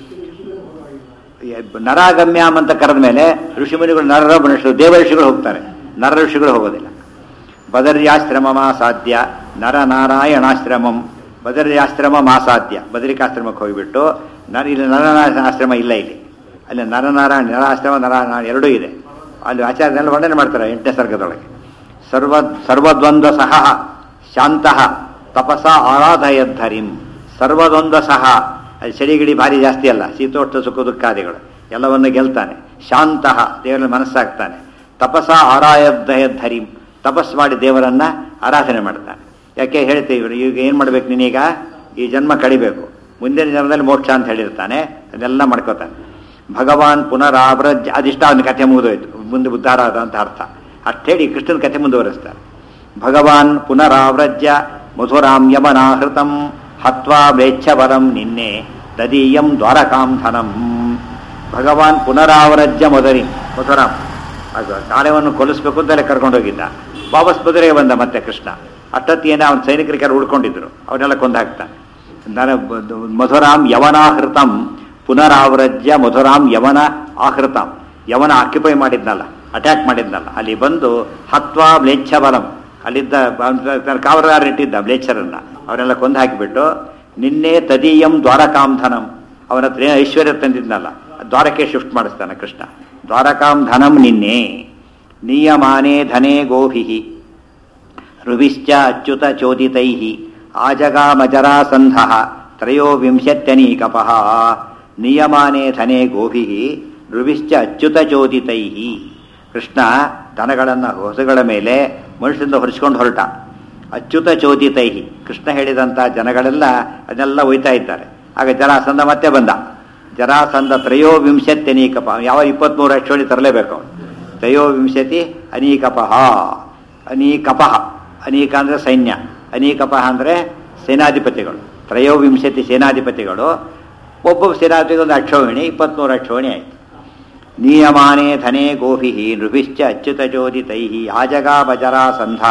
ನರಾಗಮ್ಯಾಮ್ ಅಂತ ಕರೆದ ಮೇಲೆ ಋಷಿಮುನಿಗಳು ನರರ ಮನುಷ್ಯರು ದೇವ ಋಷಿಗಳು ಹೋಗ್ತಾರೆ ನರ ಋಷಿಗಳು ಹೋಗೋದಿಲ್ಲ ಬದರ್ಯಾಶ್ರಮ ಮಾಸಾಧ್ಯ ನರ ನಾರಾಯಣಾಶ್ರಮಂ ಬದರ್ಯಾಶ್ರಮ ಮಾಸಾಧ್ಯ ಬದರಿಕಾಶ್ರಮಕ್ಕೆ ಹೋಗಿಬಿಟ್ಟು ನರ ಇಲ್ಲಿ ನರನಾರಾಯಣ ಆಶ್ರಮ ಇಲ್ಲ ಇಲ್ಲಿ ಅಲ್ಲಿ ನರನಾರಾಯಣ ನರಾಶ್ರಮ ನರನಾರಾಯಣ ಎರಡೂ ಇದೆ ಅಲ್ಲಿ ಆಚಾರ್ಯನೆಲ್ಲ ವರ್ಣನೆ ಮಾಡ್ತಾರೆ ಎಂಟನೇ ಸರ್ಗದೊಳಗೆ ಸರ್ವ ಸರ್ವದ್ವಂದ್ವ ಸಹ ಶಾಂತಃ ತಪಸ ಆರಾಧಯದ್ಧರಿಂ ಸರ್ವದ್ವಂದ್ವ ಸಹ ಅಲ್ಲಿ ಚಳಿಗಿಡಿ ಭಾರಿ ಜಾಸ್ತಿ ಅಲ್ಲ ಶೀತೋಷ್ಣ ಸುಖ ದುಃಖಾದಿಗಳು ಎಲ್ಲವನ್ನು ಗೆಲ್ತಾನೆ ಶಾಂತಃ ದೇವರ ಮನಸ್ಸಾಗ್ತಾನೆ ತಪಸ ಆರಾಯದ್ಧರಿಂ ತಪಸ್ ಮಾಡಿ ದೇವರನ್ನ ಆರಾಧನೆ ಮಾಡ್ತಾನೆ ಯಾಕೆ ಹೇಳ್ತೀವಿ ಈಗ ಏನು ಮಾಡ್ಬೇಕು ನೀನೀಗ ಈ ಜನ್ಮ ಕಡಿಬೇಕು ಮುಂದಿನ ಜನ್ಮದಲ್ಲಿ ಮೋಕ್ಷ ಅಂತ ಹೇಳಿರ್ತಾನೆ ಅದೆಲ್ಲ ಮಾಡ್ಕೋತಾನೆ ಭಗವಾನ್ ಪುನರಾವ್ರಜ್ ಅದಿಷ್ಟ ಅವನ ಕಥೆ ಮುಗಿದೋಯ್ತು ಮುಂದೆ ಉದ್ಧಾರ ಆದ ಅಂತ ಅರ್ಥ ಅಷ್ಟು ಹೇಳಿ ಕೃಷ್ಣನ ಕಥೆ ಮುಂದುವರಿಸ್ತಾರೆ ಭಗವಾನ್ ಪುನರಾವ್ರಜ್ಯ ಮಧುರಾಂ ಯಮನಾಹೃತಂ ಹತ್ವಾ ವೇಚ್ಛವರಂ ನಿನ್ನೆ ತದೀಯಂ ದ್ವಾರಕಾಂ ಧನಂ ಭಗವಾನ್ ಪುನರಾವರಜ್ಯ ಮಧುರಿ ಮಧುರಾಂ ಅದು ಕಾಲವನ್ನು ಕೊಲಿಸ್ಬೇಕು ಅಂತಲೇ ಕರ್ಕೊಂಡೋಗಿದ್ದ ವಾಪಸ್ ಮಧುರೆಗೆ ಬಂದ ಮತ್ತೆ ಕೃಷ್ಣ ಅಷ್ಟೊತ್ತಿಗೆ ಅವನ ಸೈನಿಕರಿಗೆ ಯಾರು ಉಳ್ಕೊಂಡಿದ್ರು ಅವನ್ನೆಲ್ಲ ಕೊಂದಾಕ್ತಾನೆ ನರ ಮಧುರಾಂ ಯವನಾಹೃತಂ ಪುನರಾವರಜ್ಯ ಮಧುರಾಂ ಯವನ ಆಹೃತಂ ಯವನ ಆಕ್ಯುಪೈ ಮಾಡಿದ್ನಲ್ಲ ಅಟ್ಯಾಕ್ ಮಾಡಿದ್ನಲ್ಲ ಅಲ್ಲಿ ಬಂದು ಹತ್ವಾ ಮ್ಲೇಚ್ಛಬಲಂ ಅಲ್ಲಿದ್ದ ತನ್ನ ಕಾವಲಾರ ಇಟ್ಟಿದ್ದ ಬ್ಲೇಚರನ್ನ ಅವರೆಲ್ಲ ಕೊಂದು ಹಾಕಿಬಿಟ್ಟು ನಿನ್ನೆ ತದೀಯಂ ದ್ವಾರಕಾಂ ಧನಂ ಅವನ ಹತ್ರ ಏನೋ ಐಶ್ವರ್ಯ ತಂದಿದ್ನಲ್ಲ ದ್ವಾರಕ್ಕೆ ಶಿಫ್ಟ್ ಮಾಡಿಸ್ತಾನೆ ಕೃಷ್ಣ ದ್ವಾರಕಾಂ ಧನಂ ನಿನ್ನೆ ನಿಯಮಾನೇ ಧನೇ ಗೋಭಿ ಋವಿಶ್ಚ ಅಚ್ಯುತ ಚೋದಿತೈ ಆಜಗಾಮಜರಾಸಂಧ ತ್ರಯೋವಿಂಶತ್ಯನೀಕಪಃ ನಿಯಮಾನೇ ಧನೆ ಗೋಭಿ ಋವಿಶ್ಚ ಅಚ್ಯುತ ಚೋದಿತೈ ಕೃಷ್ಣ ದನಗಳನ್ನು ಹೊಸಗಳ ಮೇಲೆ ಮನುಷ್ಯರಿಂದ ಹೊರಿಸ್ಕೊಂಡು ಹೊರಟ ಅಚ್ಯುತ ಚೋದಿತೈ ಕೃಷ್ಣ ಹೇಳಿದಂಥ ಜನಗಳೆಲ್ಲ ಅದನ್ನೆಲ್ಲ ಒಯ್ತಾ ಇದ್ದಾರೆ ಆಗ ಜರಾಸಂಧ ಮತ್ತೆ ಬಂದ ಜರಾಸಂಧ ತ್ರಯೋವಿಂಶತ್ಯನೀಕಪ ಯಾವ ಇಪ್ಪತ್ಮೂರು ಅಕ್ಷೋಣಿ ತರಲೇಬೇಕು ಅವನು ತ್ರಯೋವಿಂಶತಿ ಅನೀಕಪಃ ಅನೀಕಪಃ ಅನೀಕ ಅಂದರೆ ಸೈನ್ಯ ಅನೀಕಪಃ ಅಂದರೆ ಸೇನಾಧಿಪತಿಗಳು ತ್ರಯೋವಿಂಶತಿ ಸೇನಾಧಿಪತಿಗಳು ಒಬ್ಬೊಬ್ಬ ಸೇನಾಧಿಪತಿ ಒಂದು ಅಕ್ಷೋಹಿಣಿ ಇಪ್ಪತ್ಮೂರು ಅಕ್ಷೋಹಿಣಿ ಆಯಿತು ನಿಯಮಾನೇ ಧನೆ ಗೋಭಿ ನೃಭಿಶ್ಚ ಅಚ್ಯುತಚೋದಿತೈ ಆಜಗಾಬಜರಾಸಂಧ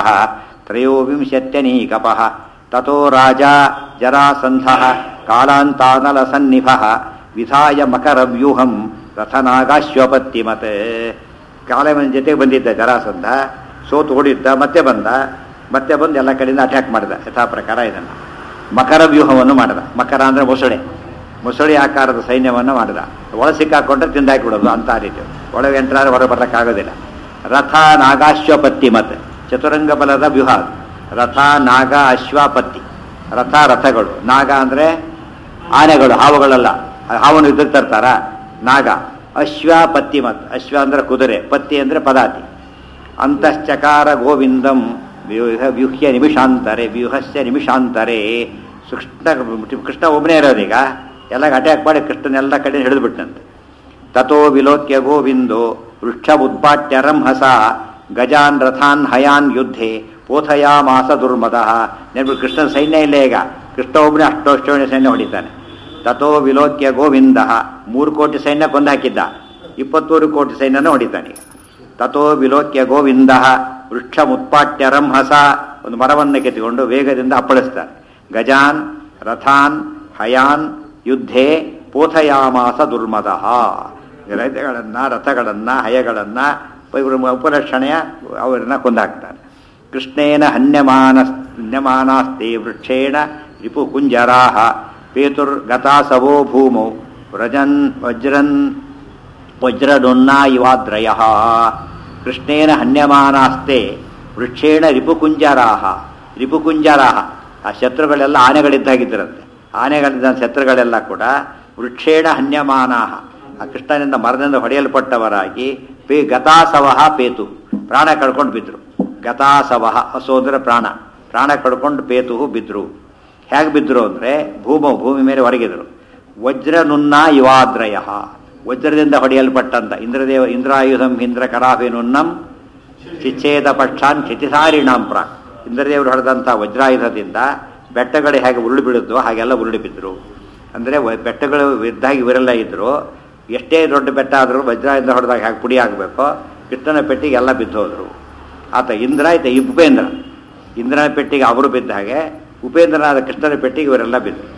ತ್ರಯೋವಿಂಶತ್ಯನೀಕಪಃ ತಥೋ ರಾಜ ಜರಾಸಂಧ ಕಾಲಾಂತಾನಲಸನ್ನಿಭ ವಿಧಾಯ ಮಕರವ್ಯೂಹಂ ರಥನಾಗಾಶ್ವಪತ್ತಿಮತ್ ಕಾಲವನ ಜೊತೆಗೆ ಬಂದಿದ್ದ ಜರಾಸಂಧ ಸೋತು ಓಡಿದ್ದ ಮತ್ತೆ ಬಂದ ಮತ್ತೆ ಬಂದು ಎಲ್ಲ ಕಡೆಯಿಂದ ಅಟ್ಯಾಕ್ ಮಾಡಿದ ಯಥಾ ಪ್ರಕಾರ ಇದನ್ನು ಮಕರ ವ್ಯೂಹವನ್ನು ಮಾಡಿದ ಮಕರ ಅಂದರೆ ಮೊಸಳೆ ಮೊಸಳೆ ಆಕಾರದ ಸೈನ್ಯವನ್ನು ಮಾಡಿದ ಒಳ ಸಿಕ್ಕಾಕೊಂಡ್ರೆ ತಿಂದಾಕಿಬಿಡೋದು ಅಂತ ರೀತಿ ಒಳಗೆ ಎಂಟ್ರಾದ್ರೆ ಹೊರ ಬರೋಕ್ಕಾಗೋದಿಲ್ಲ ರಥ ನಾಗಾಶ್ವಪತ್ತಿ ಮತ್ತೆ ಚತುರಂಗ ಬಲದ ವ್ಯೂಹ ಅದು. ರಥ ನಾಗ ಅಶ್ವಪತ್ತಿ ರಥ ರಥಗಳು ನಾಗ ಅಂದರೆ ಆನೆಗಳು ಹಾವುಗಳಲ್ಲ ಹಾವನ್ನು ಯುದ್ಧಕ್ಕೆ ತರ್ತಾರ ನಾಗ ಅಶ್ವ ಪತ್ತಿ ಮತ್ ಅಶ್ವ ಅಂದ್ರೆ ಕುದುರೆ ಪತ್ತಿ ಅಂದ್ರೆ ಪದಾತಿ ಅಂತಶ್ಚಕಾರ ಗೋವಿಂದಂ ವ್ಯೂಹ ವ್ಯೂಹ್ಯ ನಿಮಿಷಾಂತರೆ ವ್ಯೂಹಸ್ಯ ನಿಮಿಷಾಂತರೆ ಕೃಷ್ಣ ಕೃಷ್ಣ ಒಬ್ಬನೇ ಇರೋದೀಗ ಎಲ್ಲ ಅಟ್ಯಾಕ್ ಮಾಡಿ ಕೃಷ್ಣನೆಲ್ಲ ಕಡೆ ಹಿಡಿದುಬಿಟ್ಟಂತೆ ತಥೋ ವಿಲೋಕ್ಯ ಗೋವಿಂದೋ ವೃಕ್ಷ ಉದ್ಪಾಟ್ಯ ರಂಹಸ ಗಜಾನ್ ರಥಾನ್ ಹಯಾನ್ ಯುದ್ಧೆ ಪೋಥಯಾಮಾಸ ದುರ್ಮದ ನೆನಪು ಕೃಷ್ಣನ ಸೈನ್ಯ ಇಲ್ಲೇ ಈಗ ಕೃಷ್ಣ ಒಬ್ಬನೇ ಅಷ್ಟೋಷ್ಟೋಣಿ ಸೈನ್ಯ ಹೊಡಿತಾನೆ ತಥೋ ವಿಲೋಕ್ಯ ಗೋವಿಂದ ಮೂರು ಕೋಟಿ ಸೈನ್ಯ ಕೊಂದು ಹಾಕಿದ್ದ ಇಪ್ಪತ್ತೂರು ಕೋಟಿ ಸೈನ್ಯನ ಹೊಡಿತಾನೆ ತಥೋ ವಿಲೋಕ್ಯ ಗೋವಿಂದ ವೃಕ್ಷ ಮುತ್ಪಾಟ್ಯ ರಂಹಸ ಒಂದು ಮರವನ್ನು ಕೆತ್ತಿಕೊಂಡು ವೇಗದಿಂದ ಅಪ್ಪಳಿಸ್ತಾರೆ ಗಜಾನ್ ರಥಾನ್ ಹಯಾನ್ ಯುದ್ಧೆ ಪೋಥಯಾಮಾಸ ದುರ್ಮದಃ ರಥಗಳನ್ನ ರಥಗಳನ್ನ ಹಯಗಳನ್ನ ಇವರು ಉಪಲಕ್ಷಣೆಯ ಅವರನ್ನ ಕೊಂದಾಕ್ತಾರೆ ಕೃಷ್ಣೇನ ಹನ್ಯಮಾನ ಹನ್ಯಮಾನಾಸ್ತೆ ವೃಕ್ಷೇಣ ರಿಪು ಕುಂಜರಾಹ ಪೇತುರ್ಗತಾಸವೋ ಭೂಮೌ ವ್ರಜನ್ ವಜ್ರನ್ ವಜ್ರಡೊನ್ನ ಇವಾದ್ರಯ ಕೃಷ್ಣೇನ ಹನ್ಯಮಾನಾಸ್ತೆ ವೃಕ್ಷೇಣ ರಿಪುಕುಂಜರಾಹ ರಿಪುಕುಂಜರಾಹ ಆ ಶತ್ರುಗಳೆಲ್ಲ ಆನೆಗಳಿದ್ದಾಗಿದ್ದರಂತೆ ಆನೆಗಳಿದ್ದ ಶತ್ರುಗಳೆಲ್ಲ ಕೂಡ ವೃಕ್ಷೇಣ ಹನ್ಯಮಾನಾಹ ಆ ಕೃಷ್ಣನಿಂದ ಮರದಿಂದ ಹೊಡೆಯಲ್ಪಟ್ಟವರಾಗಿ ಪೇ ಗತಾಸವಹ ಪೇತು ಪ್ರಾಣ ಕಳ್ಕೊಂಡು ಬಿದ್ರು ಗತಾಸವಹ ಹಸು ಅಂದ್ರೆ ಪ್ರಾಣ ಪ್ರಾಣ ಕಳ್ಕೊಂಡು ಪೇತು ಬಿದ್ರು ಹೇಗೆ ಬಿದ್ರು ಅಂದರೆ ಭೂಮ ಭೂಮಿ ಮೇಲೆ ಹೊರಗಿದ್ರು ವಜ್ರನುನ್ನ ಇವಾದ್ರಯ ವಜ್ರದಿಂದ ಹೊಡೆಯಲ್ಪಟ್ಟಂತ ಇಂದ್ರದೇವ ಇಂದ್ರಾಯುಧಂ ಇಂದ್ರ ಕರಾಭಿನುನ್ನಂ ಚಿಚ್ಛೇದ ಪಕ್ಷಾನ್ ಕ್ಷಿತಿಸಾರಿಣಾಂ ಪ್ರಾಕ್ ಇಂದ್ರದೇವರು ಹೊಡೆದಂಥ ವಜ್ರಾಯುಧದಿಂದ ಬೆಟ್ಟಗಳು ಹೇಗೆ ಉರುಳು ಬೀಳುತ್ತೋ ಹಾಗೆಲ್ಲ ಉರುಳಿ ಬಿದ್ದರು ಅಂದರೆ ಬೆಟ್ಟಗಳು ಇದ್ದಾಗಿ ಇವರೆಲ್ಲ ಇದ್ದರು ಎಷ್ಟೇ ದೊಡ್ಡ ಬೆಟ್ಟ ಆದರೂ ವಜ್ರಾಯುಧ ಹೊಡೆದಾಗ ಹೇಗೆ ಪುಡಿ ಆಗಬೇಕೋ ಕೃಷ್ಣನ ಪೆಟ್ಟಿಗೆ ಎಲ್ಲ ಬಿದ್ದೋದ್ರು ಆತ ಇಂದ್ರ ಆಯ್ತ ಈ ಉಪೇಂದ್ರ ಇಂದ್ರನ ಪೆಟ್ಟಿಗೆ ಅವರು ಬಿದ್ದ ಹಾಗೆ ಉಪೇಂದ್ರನಾದ ಕೃಷ್ಣನ ಪೆಟ್ಟಿಗೆ ಇವರೆಲ್ಲ ಬಿದ್ದರು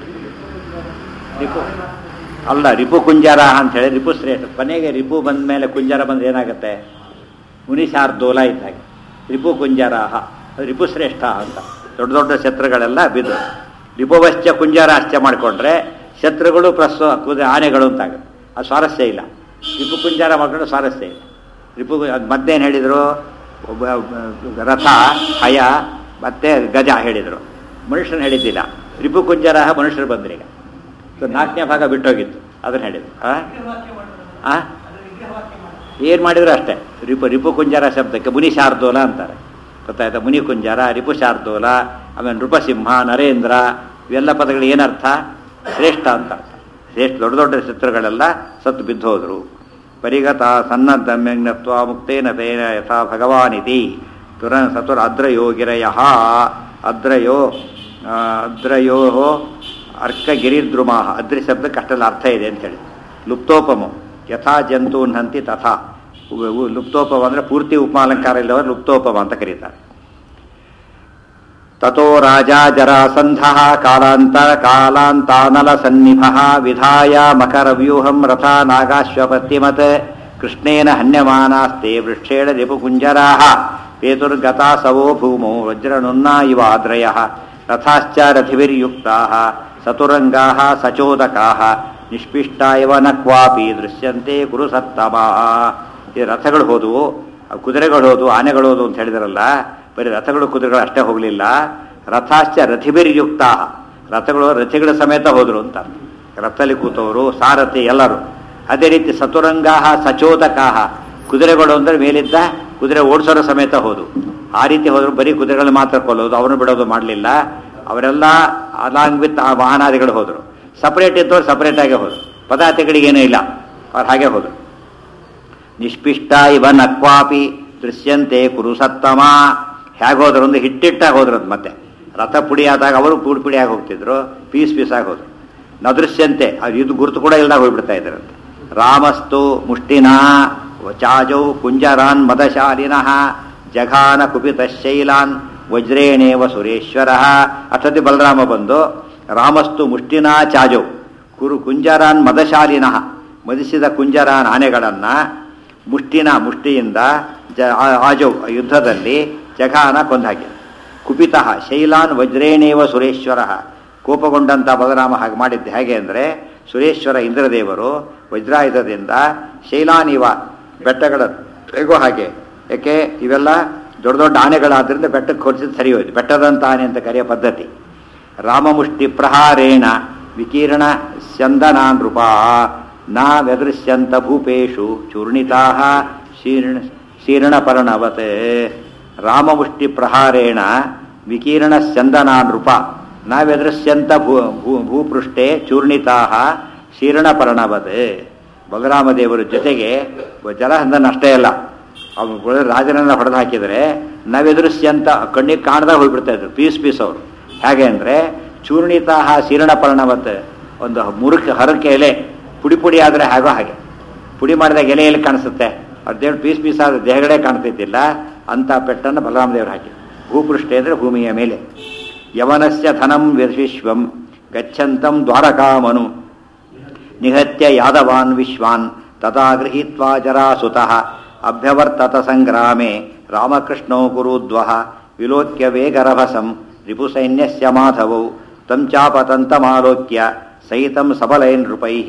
ರಿಪು ಅಲ್ಲ ರಿಪು ಕುಂಜಾರ ಅಂತ ಹೇಳಿ ರಿಪು ಶ್ರೇಷ್ಠ ಕೊನೆಗೆ ರಿಪು ಬಂದ ಮೇಲೆ ಕುಂಜಾರ ಬಂದ್ರೆ ಏನಾಗುತ್ತೆ ಮುನಿಶಾರ್ದೋಲ ಇದ್ದ ಹಾಗೆ ರಿಪು ಕುಂಜಾರಾಹ ರಿಪು ಶ್ರೇಷ್ಠ ಅಂತ ದೊಡ್ಡ ದೊಡ್ಡ ಶತ್ರುಗಳೆಲ್ಲ ಬಿದ್ದು ರಿಪುವಶ್ಚ ಕುಂಜಾರಾಶ್ಚ ಮಾಡಿಕೊಂಡ್ರೆ ಶತ್ರುಗಳು ಪ್ಲಸ್ ಕುದುರೆ ಆನೆಗಳು ಅಂತಾಗುತ್ತೆ ಅದು ಸ್ವಾರಸ್ಯ ಇಲ್ಲ ರಿಪು ಕುಂಜಾರ ಮಾಡ್ಕೊಂಡ್ರೆ ಸ್ವಾರಸ್ಯ ಇಲ್ಲ ರಿಪು ಅದು ಮದ್ದೇನು ಹೇಳಿದರು ಒಬ್ಬ ಒಬ್ಬ ರಥ ಹಯ ಮತ್ತೆ ಗಜ ಹೇಳಿದರು ಮನುಷ್ಯನ ಹೇಳಿದ್ದಿಲ್ಲ ರಿಪು ಕುಂಜಾರಾಹ ಮನುಷ್ಯರು ಬಂದ್ರಿ ಈಗ ಸೊ ನಾಲ್ಕನೇ ಭಾಗ ಬಿಟ್ಟೋಗಿತ್ತು ಅದನ್ನು ಹೇಳಿದ್ರು ಆ ಏನು ಮಾಡಿದ್ರು ಅಷ್ಟೇ ರಿಪು ರಿಪು ಕುಂಜಾರ ಶಬ್ದಕ್ಕೆ ಮುನಿ ಶಾರ್ದೋಲ ಅಂತಾರೆ ಗೊತ್ತಾಯ್ತಾ ಮುನಿ ಕುಂಜಾರ ರಿಪು ಶಾರ್ದೋಲ ಆಮೇಲೆ ನೃಪಸಿಂಹ ನರೇಂದ್ರ ಇವೆಲ್ಲ ಪದಗಳು ಏನರ್ಥ ಶ್ರೇಷ್ಠ ಅಂತ ಅರ್ಥ ಶ್ರೇಷ್ಠ ದೊಡ್ಡ ದೊಡ್ಡ ಶತ್ರುಗಳೆಲ್ಲ ಸತ್ತು ಬಿದ್ದು ಹೋದರು ಪರಿಗತ ಸನ್ನದ್ಧಮ್ಯಜ್ಞತ್ವ ಮುಕ್ತೇನ ತೇನ ಯಥಾ ಭಗವಾನಿತಿ ತುರ ಸತುರ ಅದ್ರಯೋ ಗಿರಯ ಅದ್ರಯೋ ಆ, ಅದ್ರಯೋ ಅರ್ಕಗಿರಿದ್ರುಮ ಅದ್ರಿ ಶಬ್ದಕ್ಕೆ ಅಷ್ಟೆಲ್ಲ ಅರ್ಥ ಇದೆ ಅಂತ ಹೇಳಿ ಲುಪ್ತೋಪಮ ಯಥಾ ಜಂತು ಹಂತಿ ತಥಾ ಉ- ಉ- ಲುಪ್ತೋಪಮ ಅಂದರೆ ಪೂರ್ತಿ ಉಪಮಾಲಂಕಾರ ಇಲ್ಲವರು ಲುಪ್ತೋಪಮ ಅಂತ ಕರೀತಾರೆ ತಥೋ ರಾಜ ಜರಾಸಂಧ ಕಾಲಾಂತ ಕಾಲಾಂತಾನಲ ಸನ್ನಿಭ ವಿಧಾಯ ಮಕರವ್ಯೂಹಂ ರಥ ನಾಗಾಶ್ವಪತ್ತಿಮತ್ ಕೃಷ್ಣೇನ ಹನ್ಯಮಾನಾಸ್ತೆ ವೃಕ್ಷೇಣ ರಿಪುಕುಂಜರಾಹ ಪೇತುರ್ಗತಾಸವೋ ಭೂಮೋ ವಜ್ರನುನ್ನಾ ಇವಾದ್ರಯ ರಥಾಶ್ಚ ರಥಿಭಿರ್ಯುಕ್ತಾಃ ಸತುರಂಗಾಃ ಸಚೋದಕಾಃ ನಿಷ್ಪಿಷ್ಟಾ ಇವ ನ ಕ್ವಾಪಿ ದೃಶ್ಯಂತೆ ಕುರು ಸತ್ತಮಾ ಈ ರಥಗಳು ಹೋದವು ಆ ಕುದುರೆಗಳು ಹೋದವು ಆನೆಗಳು ಹೋದವು ಅಂತ ಹೇಳಿದ್ರಲ್ಲ ಬರೀ ರಥಗಳು ಕುದುರೆಗಳು ಅಷ್ಟೇ ಹೋಗಲಿಲ್ಲ ರಥಾಶ್ಚ ರಥಿಭಿರ್ಯುಕ್ತ ರಥಗಳು ರಥಿಗಳ ಸಮೇತ ಹೋದರು ಅಂತ ರಥದಲ್ಲಿ ಕೂತವರು ಸಾರಥಿ ಎಲ್ಲರೂ ಅದೇ ರೀತಿ ಸತುರಂಗಾಹ ಸಚೋದಕಾಹ ಕುದುರೆಗಳು ಅಂದರೆ ಮೇಲಿದ್ದ ಕುದುರೆ ಓಡಿಸೋರ ಸಮೇತ ಹೋದು ಆ ರೀತಿ ಹೋದ್ರು ಬರೀ ಕುದುರೆಗಳು ಮಾತ್ರ ಕೊಲ್ಲೋದು ಅವನು ಬಿಡೋದು ಮಾಡಲಿಲ್ಲ ಅವರೆಲ್ಲ ಅಲಾಂಗ್ ವಿತ್ ಆ ವಾಹನಾದಿಗಳು ಹೋದರು ಸಪರೇಟ್ ಇದ್ದವ್ರು ಸಪರೇಟ್ ಆಗಿ ಹೋದರು ಪದಾರ್ಥಗಳಿಗೇನೂ ಇಲ್ಲ ಅವ್ರು ಹಾಗೆ ಹೋದರು ನಿಷ್ಪಿಷ್ಟ ಇವ ನಕ್ವಾಪಿ ದೃಶ್ಯಂತೆ ಕುರು ಸತ್ತಮ ಹೇಗೆ ಹೋದ್ರು ಒಂದು ಹಿಟ್ಟಿಟ್ಟಾಗಿ ಹೋದ್ರು ಅದು ಮತ್ತೆ ರಥ ಪುಡಿ ಆದಾಗ ಅವರು ಪುಡಿ ಪುಡಿಯಾಗಿ ಹೋಗ್ತಿದ್ರು ಪೀಸ್ ಪೀಸಾಗಿ ಹೋದ್ರು ನದೃಶ್ಯಂತೆ ಅದು ಇದು ಗುರುತು ಕೂಡ ಇಲ್ದಾಗ ಹೋಗ್ಬಿಡ್ತಾ ಇದ್ರಂತೆ ರಾಮಸ್ತು ಮುಷ್ಟಿನ ಚಾಜೌ ಕುಂಜರಾನ್ ಮದಶಾಲಿನಃ ಜಘಾನ ಕುಪಿತ ಶೈಲಾನ್ ವಜ್ರೇಣೇವ ಸುರೇಶ್ವರ ಅಷ್ಟೊತ್ತಿ ಬಲರಾಮ ಬಂದು ರಾಮಸ್ತು ಮುಷ್ಟಿನ ಚಾಜೌ ಕುರು ಕುಂಜರಾನ್ ಮದಶಾಲಿನಃ ಮದಿಸಿದ ಕುಂಜರಾನ್ ಆನೆಗಳನ್ನು ಮುಷ್ಟಿನ ಮುಷ್ಟಿಯಿಂದ ಜ ಆ- ಆಜೌ ಯುದ್ಧದಲ್ಲಿ ಜಘಾನ ಕೊಂದಾಕಿ ಕುಪಿತ ಶೈಲಾನ್ ವಜ್ರೇಣೇವ ಸುರೇಶ್ವರ ಕೋಪಗೊಂಡಂಥ ಬಲರಾಮ ಹಾಗೆ ಮಾಡಿದ್ದು ಹೇಗೆ ಅಂದರೆ ಸುರೇಶ್ವರ ಇಂದ್ರದೇವರು ವಜ್ರಾಯುಧದಿಂದ ಶೈಲಾನಿವ ಬೆಟ್ಟಗಳ ತೆಗೋ ಹಾಗೆ ಯಾಕೆ ಇವೆಲ್ಲ ದೊಡ್ಡ ದೊಡ್ಡ ಆನೆಗಳಾದ್ರಿಂದ ಬೆಟ್ಟಕ್ಕೆ ಹೊರಿಸಿದ್ದು ಸರಿ ಹೋಯ್ತು ಬೆಟ್ಟದಂತ ಆನೆ ಅಂತ ಕರೆಯೋ ಪದ್ಧತಿ ರಾಮಮುಷ್ಟಿ ಪ್ರಹಾರೇಣ ವಿಕೀರ್ಣ ಸ್ಯಂದನಾ ನೃಪ ನ ವ್ಯದೃಶ್ಯಂತ ಭೂಪೇಶು ಚೂರ್ಣಿತಾ ಶೀರ್ಣ ಶೀರ್ಣಪರ್ಣವತ್ ರಾಮಮುಷ್ಟಿ ಪ್ರಹಾರೇಣ ವಿಕೀರ್ಣ ಸ್ಯಂದನಾ ನೃಪ ನ ವ್ಯದೃಶ್ಯಂತ ಭೂ ಭೂ- ಭೂಪೃಷ್ಠೆ ಚೂರ್ಣಿತಾ ಶೀರ್ಣಪರ್ಣವತ್ ಬಲರಾಮದೇವರ ಜೊತೆಗೆ ಜಲಹಂದನ ಅಷ್ಟೇ ಅಲ್ಲ ಅವನು ರಾಜನನ್ನ ಹೊಡೆದು ಹಾಕಿದರೆ ನಾವೆದುರಿಸ್ಯಂತ ಕಣ್ಣಿಗೆ ಕಾಣದಾಗ ಹೋಗ್ಬಿಡ್ತಾ ಇದ್ರು ಪೀಸ್ ಪೀಸ್ ಅವರು ಹೇಗೆ ಅಂದರೆ ಚೂರ್ಣಿತಾಹ ಶೀರ್ಣಪರ್ಣವತ್ ಒಂದು ಮುರುಕ ಹರಕೆ ಎಲೆ ಪುಡಿ ಪುಡಿ ಆದರೆ ಹಾಗೋ ಹಾಗೆ ಪುಡಿ ಮಾಡಿದಾಗ ಎಲೆ ಎಲ್ಲಿ ಕಾಣಿಸುತ್ತೆ ಅದೇನು ಪೀಸ್ ಪೀಸ್ ಆದ ದೇಹಗಳೇ ಕಾಣ್ತಿದ್ದಿಲ್ಲ ಅಂಥ ಪೆಟ್ಟನ್ನು ಬಲರಾಮದೇವರು ಹಾಕಿ ಭೂಪೃಷ್ಠೆ ಅಂದರೆ ಭೂಮಿಯ ಮೇಲೆ ಯವನಸ್ಯ ಧನಂ ವಿಶ್ವಂ ಗಚ್ಚಂತಂ ದ್ವಾರಕಾಮನು ನಿಹತ್ಯ ಯಾದವಾನ್ ವಿಶ್ವಾನ್ ತಥಾ ಗೃಹೀತ್ವಾ ಜರಾಸುತಃ ಅಭ್ಯವರ್ತತ ಸಂಗ್ರಾಮೆ ರಾಮಕೃಷ್ಣೋ ಕುರುದ್ವಃ ವಿಲೋಕ್ಯ ವೇಗರಭಸಂ ರಿಪುಸೈನ್ಯಸ್ಯ ಮಾಧವೌ ತಂ ಚಾಪತಂತಮಾಲೋಕ್ಯ ಸಹಿತಂ ಸಬಲೈನ್ ನೃಪೈಃ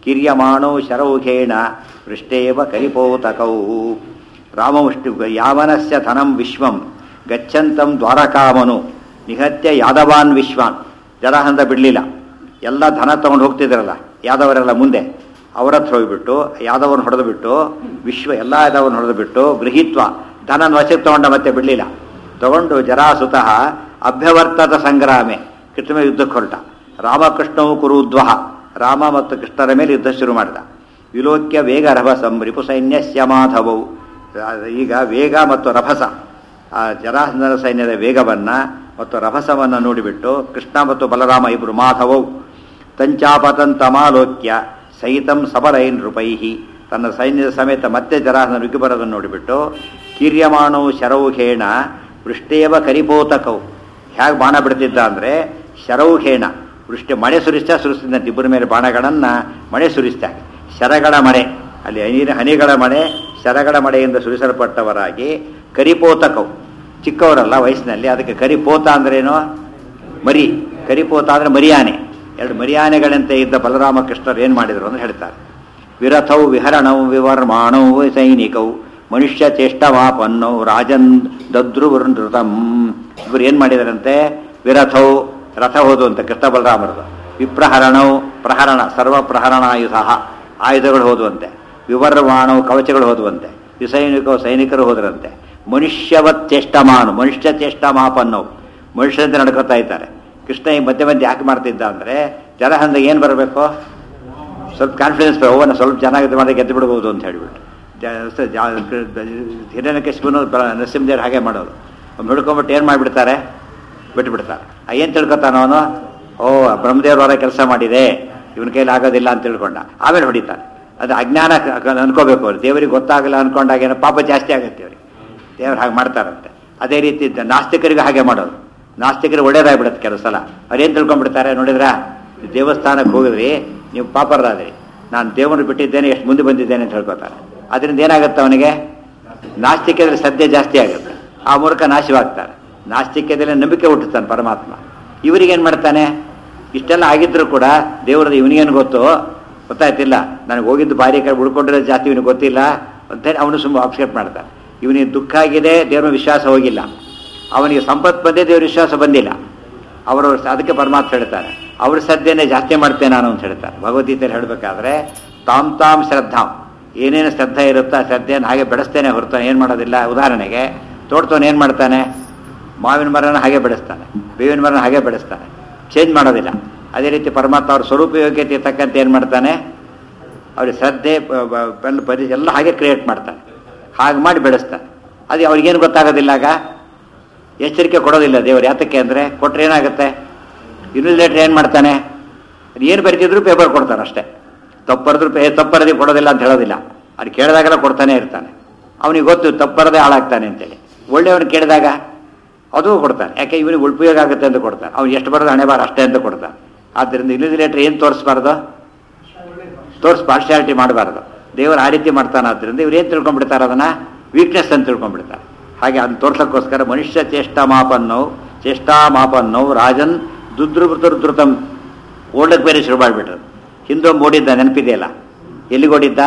ಕಿರ್ಯಮಾಣೋ ಶರೌಘೇಣ ಪೃಷ್ಟೇವ ಕರಿಪೋತಕೌ ರಾಮಮುಷ್ಟಿ ಯಾವನಸ್ಯ ಧನಂ ವಿಶ್ವಂ ಗಚ್ಚಂತಂ ದ್ವಾರಕಾಮನು ನಿಹತ್ಯ ಯಾದವಾನ್ ವಿಶ್ವಾನ್ ಜರಾಸಂಧ ಬಿಡಲಿಲ್ಲ ಎಲ್ಲ ಧನ ತಗೊಂಡು ಹೋಗ್ತಿದ್ರಲ್ಲ ಯಾದವರೆಲ್ಲ ಮುಂದೆ ಅವರ ಹತ್ರ ಹೋಗ್ಬಿಟ್ಟು ಯಾದವನ್ ಹೊಡೆದು ಬಿಟ್ಟು ವಿಶ್ವ ಎಲ್ಲ ಯಾದವನ್ ಹೊಡೆದು ಬಿಟ್ಟು ಗೃಹೀತ್ವ ಧನ ವಶಕ್ಕೆ ತಗೊಂಡ ಮತ್ತೆ ಬಿಡಲಿಲ್ಲ ತಗೊಂಡು ಜರಾಸುತಃ ಅಭ್ಯವರ್ತದ ಸಂಗ್ರಾಮೆ ಕೃಷ್ಣ ಯುದ್ಧಕ್ಕೆ ಹೊರಟ ರಾಮಕೃಷ್ಣವು ಕುರುದ್ವಹ ರಾಮ ಮತ್ತು ಕೃಷ್ಣರ ಮೇಲೆ ಯುದ್ಧ ಶುರು ಮಾಡಿದ ವಿಲೋಕ್ಯ ವೇಗ ರಭಸಂ ರಿಪು ಸೈನ್ಯಸ್ಯ ಮಾಧವವು ಈಗ ವೇಗ ಮತ್ತು ರಭಸ ಆ ಜರಾಸಂಧನ ಸೈನ್ಯದ ವೇಗವನ್ನ ಮತ್ತು ರಭಸವನ್ನು ನೋಡಿಬಿಟ್ಟು ಕೃಷ್ಣ ಮತ್ತು ಬಲರಾಮ ಇಬ್ಬರು ಮಾಧವವು ತಂಚಾಪತಂತಮಾಲೋಕ್ಯ ಸಹಿತಂ ಸಬಲೈನ್ ನೃಪೈಹಿ ತನ್ನ ಸೈನ್ಯದ ಸಮೇತ ಮತ್ತೆ ಜರಾಸನ ನುಗ್ಗಿ ಬರೋದನ್ನು ನೋಡಿಬಿಟ್ಟು ಕೀರ್ಯಮಾಣೋ ಶರೌಘೇಣ ವೃಷ್ಟೇವ ಕರಿಪೋತಕವು ಹೇಗೆ ಬಾಣ ಬಿಡ್ತಿದ್ದ ಅಂದರೆ ಶರೌಘೇಣ ವೃಷ್ಟಿ ಮಳೆ ಸುರಿಸ್ತಾ ಸುರಿಸ್ತಿದ್ದಂತೆ ಇಬ್ಬರ ಮೇಲೆ ಬಾಣಗಳನ್ನು ಮಳೆ ಸುರಿಸ್ತಾ ಶರಗಳ ಮಳೆ ಅಲ್ಲಿ ನೀರಿನ ಹನಿಗಳ ಮಳೆ ಶರಗಳ ಮಳೆಯಿಂದ ಸುರಿಸಲ್ಪಟ್ಟವರಾಗಿ ಕರಿಪೋತಕವು ಚಿಕ್ಕವರಲ್ಲ ವಯಸ್ಸಿನಲ್ಲಿ ಅದಕ್ಕೆ ಕರಿಪೋತ ಅಂದ್ರೇನು ಮರಿ ಕರಿಪೋತ ಅಂದರೆ ಮರಿಯಾನೆ ಎರಡು ಮರಿಯಾನೆಗಳಂತೆ ಇದ್ದ ಬಲರಾಮ ಕೃಷ್ಣರು ಏನು ಮಾಡಿದರು ಅಂತ ಹೇಳ್ತಾರೆ ವಿರಥೌ ವಿಹರಣೌ ವಿವರ್ಮಾಣೌ ಸೈನಿಕೌ ಮನುಷ್ಯ ಚೇಷ್ಟವಾಪನ್ನೌ ರಾಜನ್ ದದ್ರುವೃತಂ ಇವರು ಏನು ಮಾಡಿದರಂತೆ ವಿರಥೌ ರಥ ಹೋದು ಅಂತ ಕೃಷ್ಣ ಬಲರಾಮರದು ವಿಪ್ರಹರಣೌ ಪ್ರಹರಣ ಸರ್ವ ಪ್ರಹರಣಾಯುಧ ಆಯುಧಗಳು ಹೋದುವಂತೆ ವಿವರ್ವಾಣವು ಕವಚಗಳು ಹೋದುವಂತೆ ವಿಸೈನಿಕವು ಸೈನಿಕರು ಹೋದರಂತೆ ಮನುಷ್ಯವತ್ ಚೇಷ್ಟಮಾನು ಮನುಷ್ಯ ಚೇಷ್ಟಮಾಪನ್ನವು ಮನುಷ್ಯರಂತೆ ನಡ್ಕೋತಾ ಇದ್ದಾರೆ ಕೃಷ್ಣ ಈ ಮಧ್ಯೆ ಮಧ್ಯೆ ಯಾಕೆ ಮಾಡ್ತಿದ್ದ ಅಂದರೆ ಜಲಹಂದ ಏನು ಬರಬೇಕು ಸ್ವಲ್ಪ ಕಾನ್ಫಿಡೆನ್ಸ್ ಓವನ್ನ ಸ್ವಲ್ಪ ಚೆನ್ನಾಗಿ ಮಾಡಿ ಗೆದ್ದು ಬಿಡ್ಬೋದು ಅಂತ ಹೇಳಿಬಿಟ್ಟು ಹಿರಣ್ಯ ಕಶ್ಮನು ನರಸಿಂಹದೇವ್ರು ಹಾಗೆ ಮಾಡೋದು ಅವ್ನು ಹಿಡ್ಕೊಂಬಿಟ್ಟು ಏನು ಮಾಡಿಬಿಡ್ತಾರೆ ಬಿಟ್ಬಿಡ್ತಾರೆ ಏನು ತಿಳ್ಕೊತಾನ ಅವನು ಓ ಬ್ರಹ್ಮದೇವ್ರ ಹೊರ ಕೆಲಸ ಮಾಡಿದೆ ಇವನ ಕೈಲಿ ಆಗೋದಿಲ್ಲ ಅಂತ ತಿಳ್ಕೊಂಡ ಆಮೇಲೆ ಹೊಡಿತಾನೆ ಅದು ಅಜ್ಞಾನ ಅನ್ಕೋಬೇಕು ಅವ್ರು ದೇವರಿಗೆ ಗೊತ್ತಾಗಲ್ಲ ಅನ್ಕೊಂಡಾಗ ಏನೋ ಪಾಪ ಜಾಸ್ತಿ ಆಗುತ್ತೆ ಅವ್ರಿಗೆ ದೇವ್ರು ಹಾಗೆ ಮಾಡ್ತಾರಂತೆ ಅದೇ ರೀತಿ ನಾಸ್ತಿಕರಿಗೆ ಹಾಗೆ ಮಾಡೋದು ನಾಸ್ತಿಕರಿಗೆ ಒಳ್ಳೇದಾಗ್ಬಿಡುತ್ತೆ ಕೆಲವು ಸಲ ಅವ್ರೇನು ತಿಳ್ಕೊಂಡ್ಬಿಡ್ತಾರೆ ನೋಡಿದ್ರಾ ದೇವಸ್ಥಾನಕ್ಕೆ ಹೋಗಿದ್ರಿ ನೀವು ಪಾಪರಾದ್ರಿ ನಾನು ದೇವರನ್ನು ಬಿಟ್ಟಿದ್ದೇನೆ ಎಷ್ಟು ಮುಂದೆ ಬಂದಿದ್ದೇನೆ ಅಂತ ಹೇಳ್ಕೊತಾರೆ ಅದರಿಂದ ಏನಾಗುತ್ತೆ ಅವನಿಗೆ ನಾಸ್ತಿಕದಲ್ಲಿ ಸದ್ಯ ಜಾಸ್ತಿ ಆಗುತ್ತೆ ಆ ಮೂಲಕ ನಾಶವಾಗ್ತಾರೆ ನಾಸ್ತಿಕ್ಯದಲ್ಲಿ ನಂಬಿಕೆ ಹುಟ್ಟುತ್ತಾನೆ ಪರಮಾತ್ಮ ಇವರಿಗೇನು ಮಾಡ್ತಾನೆ ಇಷ್ಟೆಲ್ಲ ಆಗಿದ್ರು ಕೂಡ ದೇವರದ ಇವನಿಗೇನು ಗೊತ್ತು ಗೊತ್ತಾಯ್ತಿಲ್ಲ ನನಗೆ ಹೋಗಿದ್ದು ಭಾರಿ ಕಡೆ ಉಳ್ಕೊಂಡಿರೋ ಜಾತಿ ಇವನಿಗೆ ಗೊತ್ತಿಲ್ಲ ಅಂತೇಳಿ ಅವನು ಸುಮ್ಮ ಆಬ್ಸ್ಕೇಟ್ ಮಾಡ್ತಾನೆ ಇವನಿಗೆ ದುಃಖ ಆಗಿದೆ ದೇವರ ವಿಶ್ವಾಸ ಹೋಗಿಲ್ಲ ಅವನಿಗೆ ಸಂಪತ್ತು ಬಂದೇ ದೇವ್ರ ವಿಶ್ವಾಸ ಬಂದಿಲ್ಲ ಅವರು ಅದಕ್ಕೆ ಪರಮಾತ್ಮ ಹೇಳ್ತಾರೆ ಅವ್ರ ಸದ್ಯನೇ ಜಾಸ್ತಿ ಮಾಡ್ತೇನೆ ನಾನು ಅಂತ ಹೇಳ್ತಾರೆ ಭಗವದ್ಗೀತೆಯಲ್ಲಿ ಹೇಳಬೇಕಾದ್ರೆ ತಾಮ್ ತಾಮ್ ಶ್ರದ್ಧಾಂ ಏನೇನು ಶ್ರದ್ಧೆ ಇರುತ್ತೋ ಆ ಶ್ರದ್ಧೆಯನ್ನು ಹಾಗೆ ಬೆಳೆಸ್ತೇನೆ ಹೊರತಾನೆ ಏನು ಮಾಡೋದಿಲ್ಲ ಉದಾಹರಣೆಗೆ ತೋಟತವನು ಏನು ಮಾಡ್ತಾನೆ ಮಾವಿನ ಮರನ ಹಾಗೆ ಬೆಳೆಸ್ತಾನೆ ಬೇವಿನ ಮರನ ಹಾಗೆ ಬೆಳೆಸ್ತಾನೆ ಚೇಂಜ್ ಮಾಡೋದಿಲ್ಲ ಅದೇ ರೀತಿ ಪರಮಾತ್ಮ ಅವ್ರ ಸ್ವರೂಪ ಯೋಗ್ಯತೆ ತಕ್ಕಂತೆ ಏನು ಮಾಡ್ತಾನೆ ಅವ್ರಿಗೆ ಶ್ರದ್ಧೆ ಪರಿ ಎಲ್ಲ ಹಾಗೆ ಕ್ರಿಯೇಟ್ ಮಾಡ್ತಾನೆ ಹಾಗೆ ಮಾಡಿ ಬೆಳೆಸ್ತಾನೆ ಅದು ಅವ್ರಿಗೇನು ಗೊತ್ತಾಗೋದಿಲ್ಲ ಆಗ ಎಚ್ಚರಿಕೆ ಕೊಡೋದಿಲ್ಲ ದೇವರು ಯಾತಕ್ಕೆ ಅಂದರೆ ಕೊಟ್ಟರೆ ಏನಾಗುತ್ತೆ ಇನ್ವಿಜಿಲೇಟರ್ ಏನು ಮಾಡ್ತಾನೆ ಏನು ಬರೀತಿದ್ರು ಪೇಪರ್ ಕೊಡ್ತಾನೆ ಅಷ್ಟೇ ತಪ್ಪರದ್ರು ಪೇ ತಪ್ಪರದಿ ಕೊಡೋದಿಲ್ಲ ಅಂತ ಹೇಳೋದಿಲ್ಲ ಅದು ಕೇಳಿದಾಗೆಲ್ಲ ಕೊಡ್ತಾನೆ ಇರ್ತಾನೆ ಅವನಿಗೆ ಗೊತ್ತು ತಪ್ಪರದೇ ಹಾಳಾಗ್ತಾನೆ ಅಂತೇಳಿ ಒಳ್ಳೆಯವನು ಕೇಳಿದಾಗ ಅದು ಕೊಡ್ತಾನೆ ಯಾಕೆ ಇವನಿಗೆ ಉಪಯೋಗ ಆಗುತ್ತೆ ಅಂತ ಕೊಡ್ತಾನೆ ಅವ್ನು ಎಷ್ಟು ಬರೋದು ಹಣೆ ಬಾರ ಅಷ್ಟೇ ಅಂತ ಕೊಡ್ತಾನೆ ಆದ್ದರಿಂದ ಇನ್ವಿಜಿಲೇಟರ್ ಏನು ತೋರಿಸ್ಬಾರ್ದು ತೋರಿಸ್ ಪಾರ್ಶಿಯಾಲಿಟಿ ಮಾಡಬಾರ್ದು ದೇವರು ಆ ರೀತಿ ಮಾಡ್ತಾನೆ ಆದ್ದರಿಂದ ಇವ್ರು ಏನು ತಿಳ್ಕೊಂಡ್ಬಿಡ್ತಾರೆ ಅದನ್ನು ವೀಕ್ನೆಸ್ ಅಂತ ತಿಳ್ಕೊಂಡ್ಬಿಡ್ತಾರೆ ಹಾಗೆ ಅದನ್ನ ತೋರ್ಸಕ್ಕೋಸ್ಕರ ಮನುಷ್ಯ ಚೇಷ್ಟಾ ಮಾಪನ್ನವು ಚೇಷ್ಟಾ ಮಾಪನ್ನವು ರಾಜನ್ ದುದ್ರುತೃತಂ ಓಡಕ್ಕೆ ಬೇರೆ ಶುರು ಮಾಡಿಬಿಟ್ರು ಹಿಂದೊಮ್ಮೆ ಓಡಿದ್ದ ನೆನಪಿದೆಯಲ್ಲ ಎಲ್ಲಿಗೆ ಓಡಿದ್ದ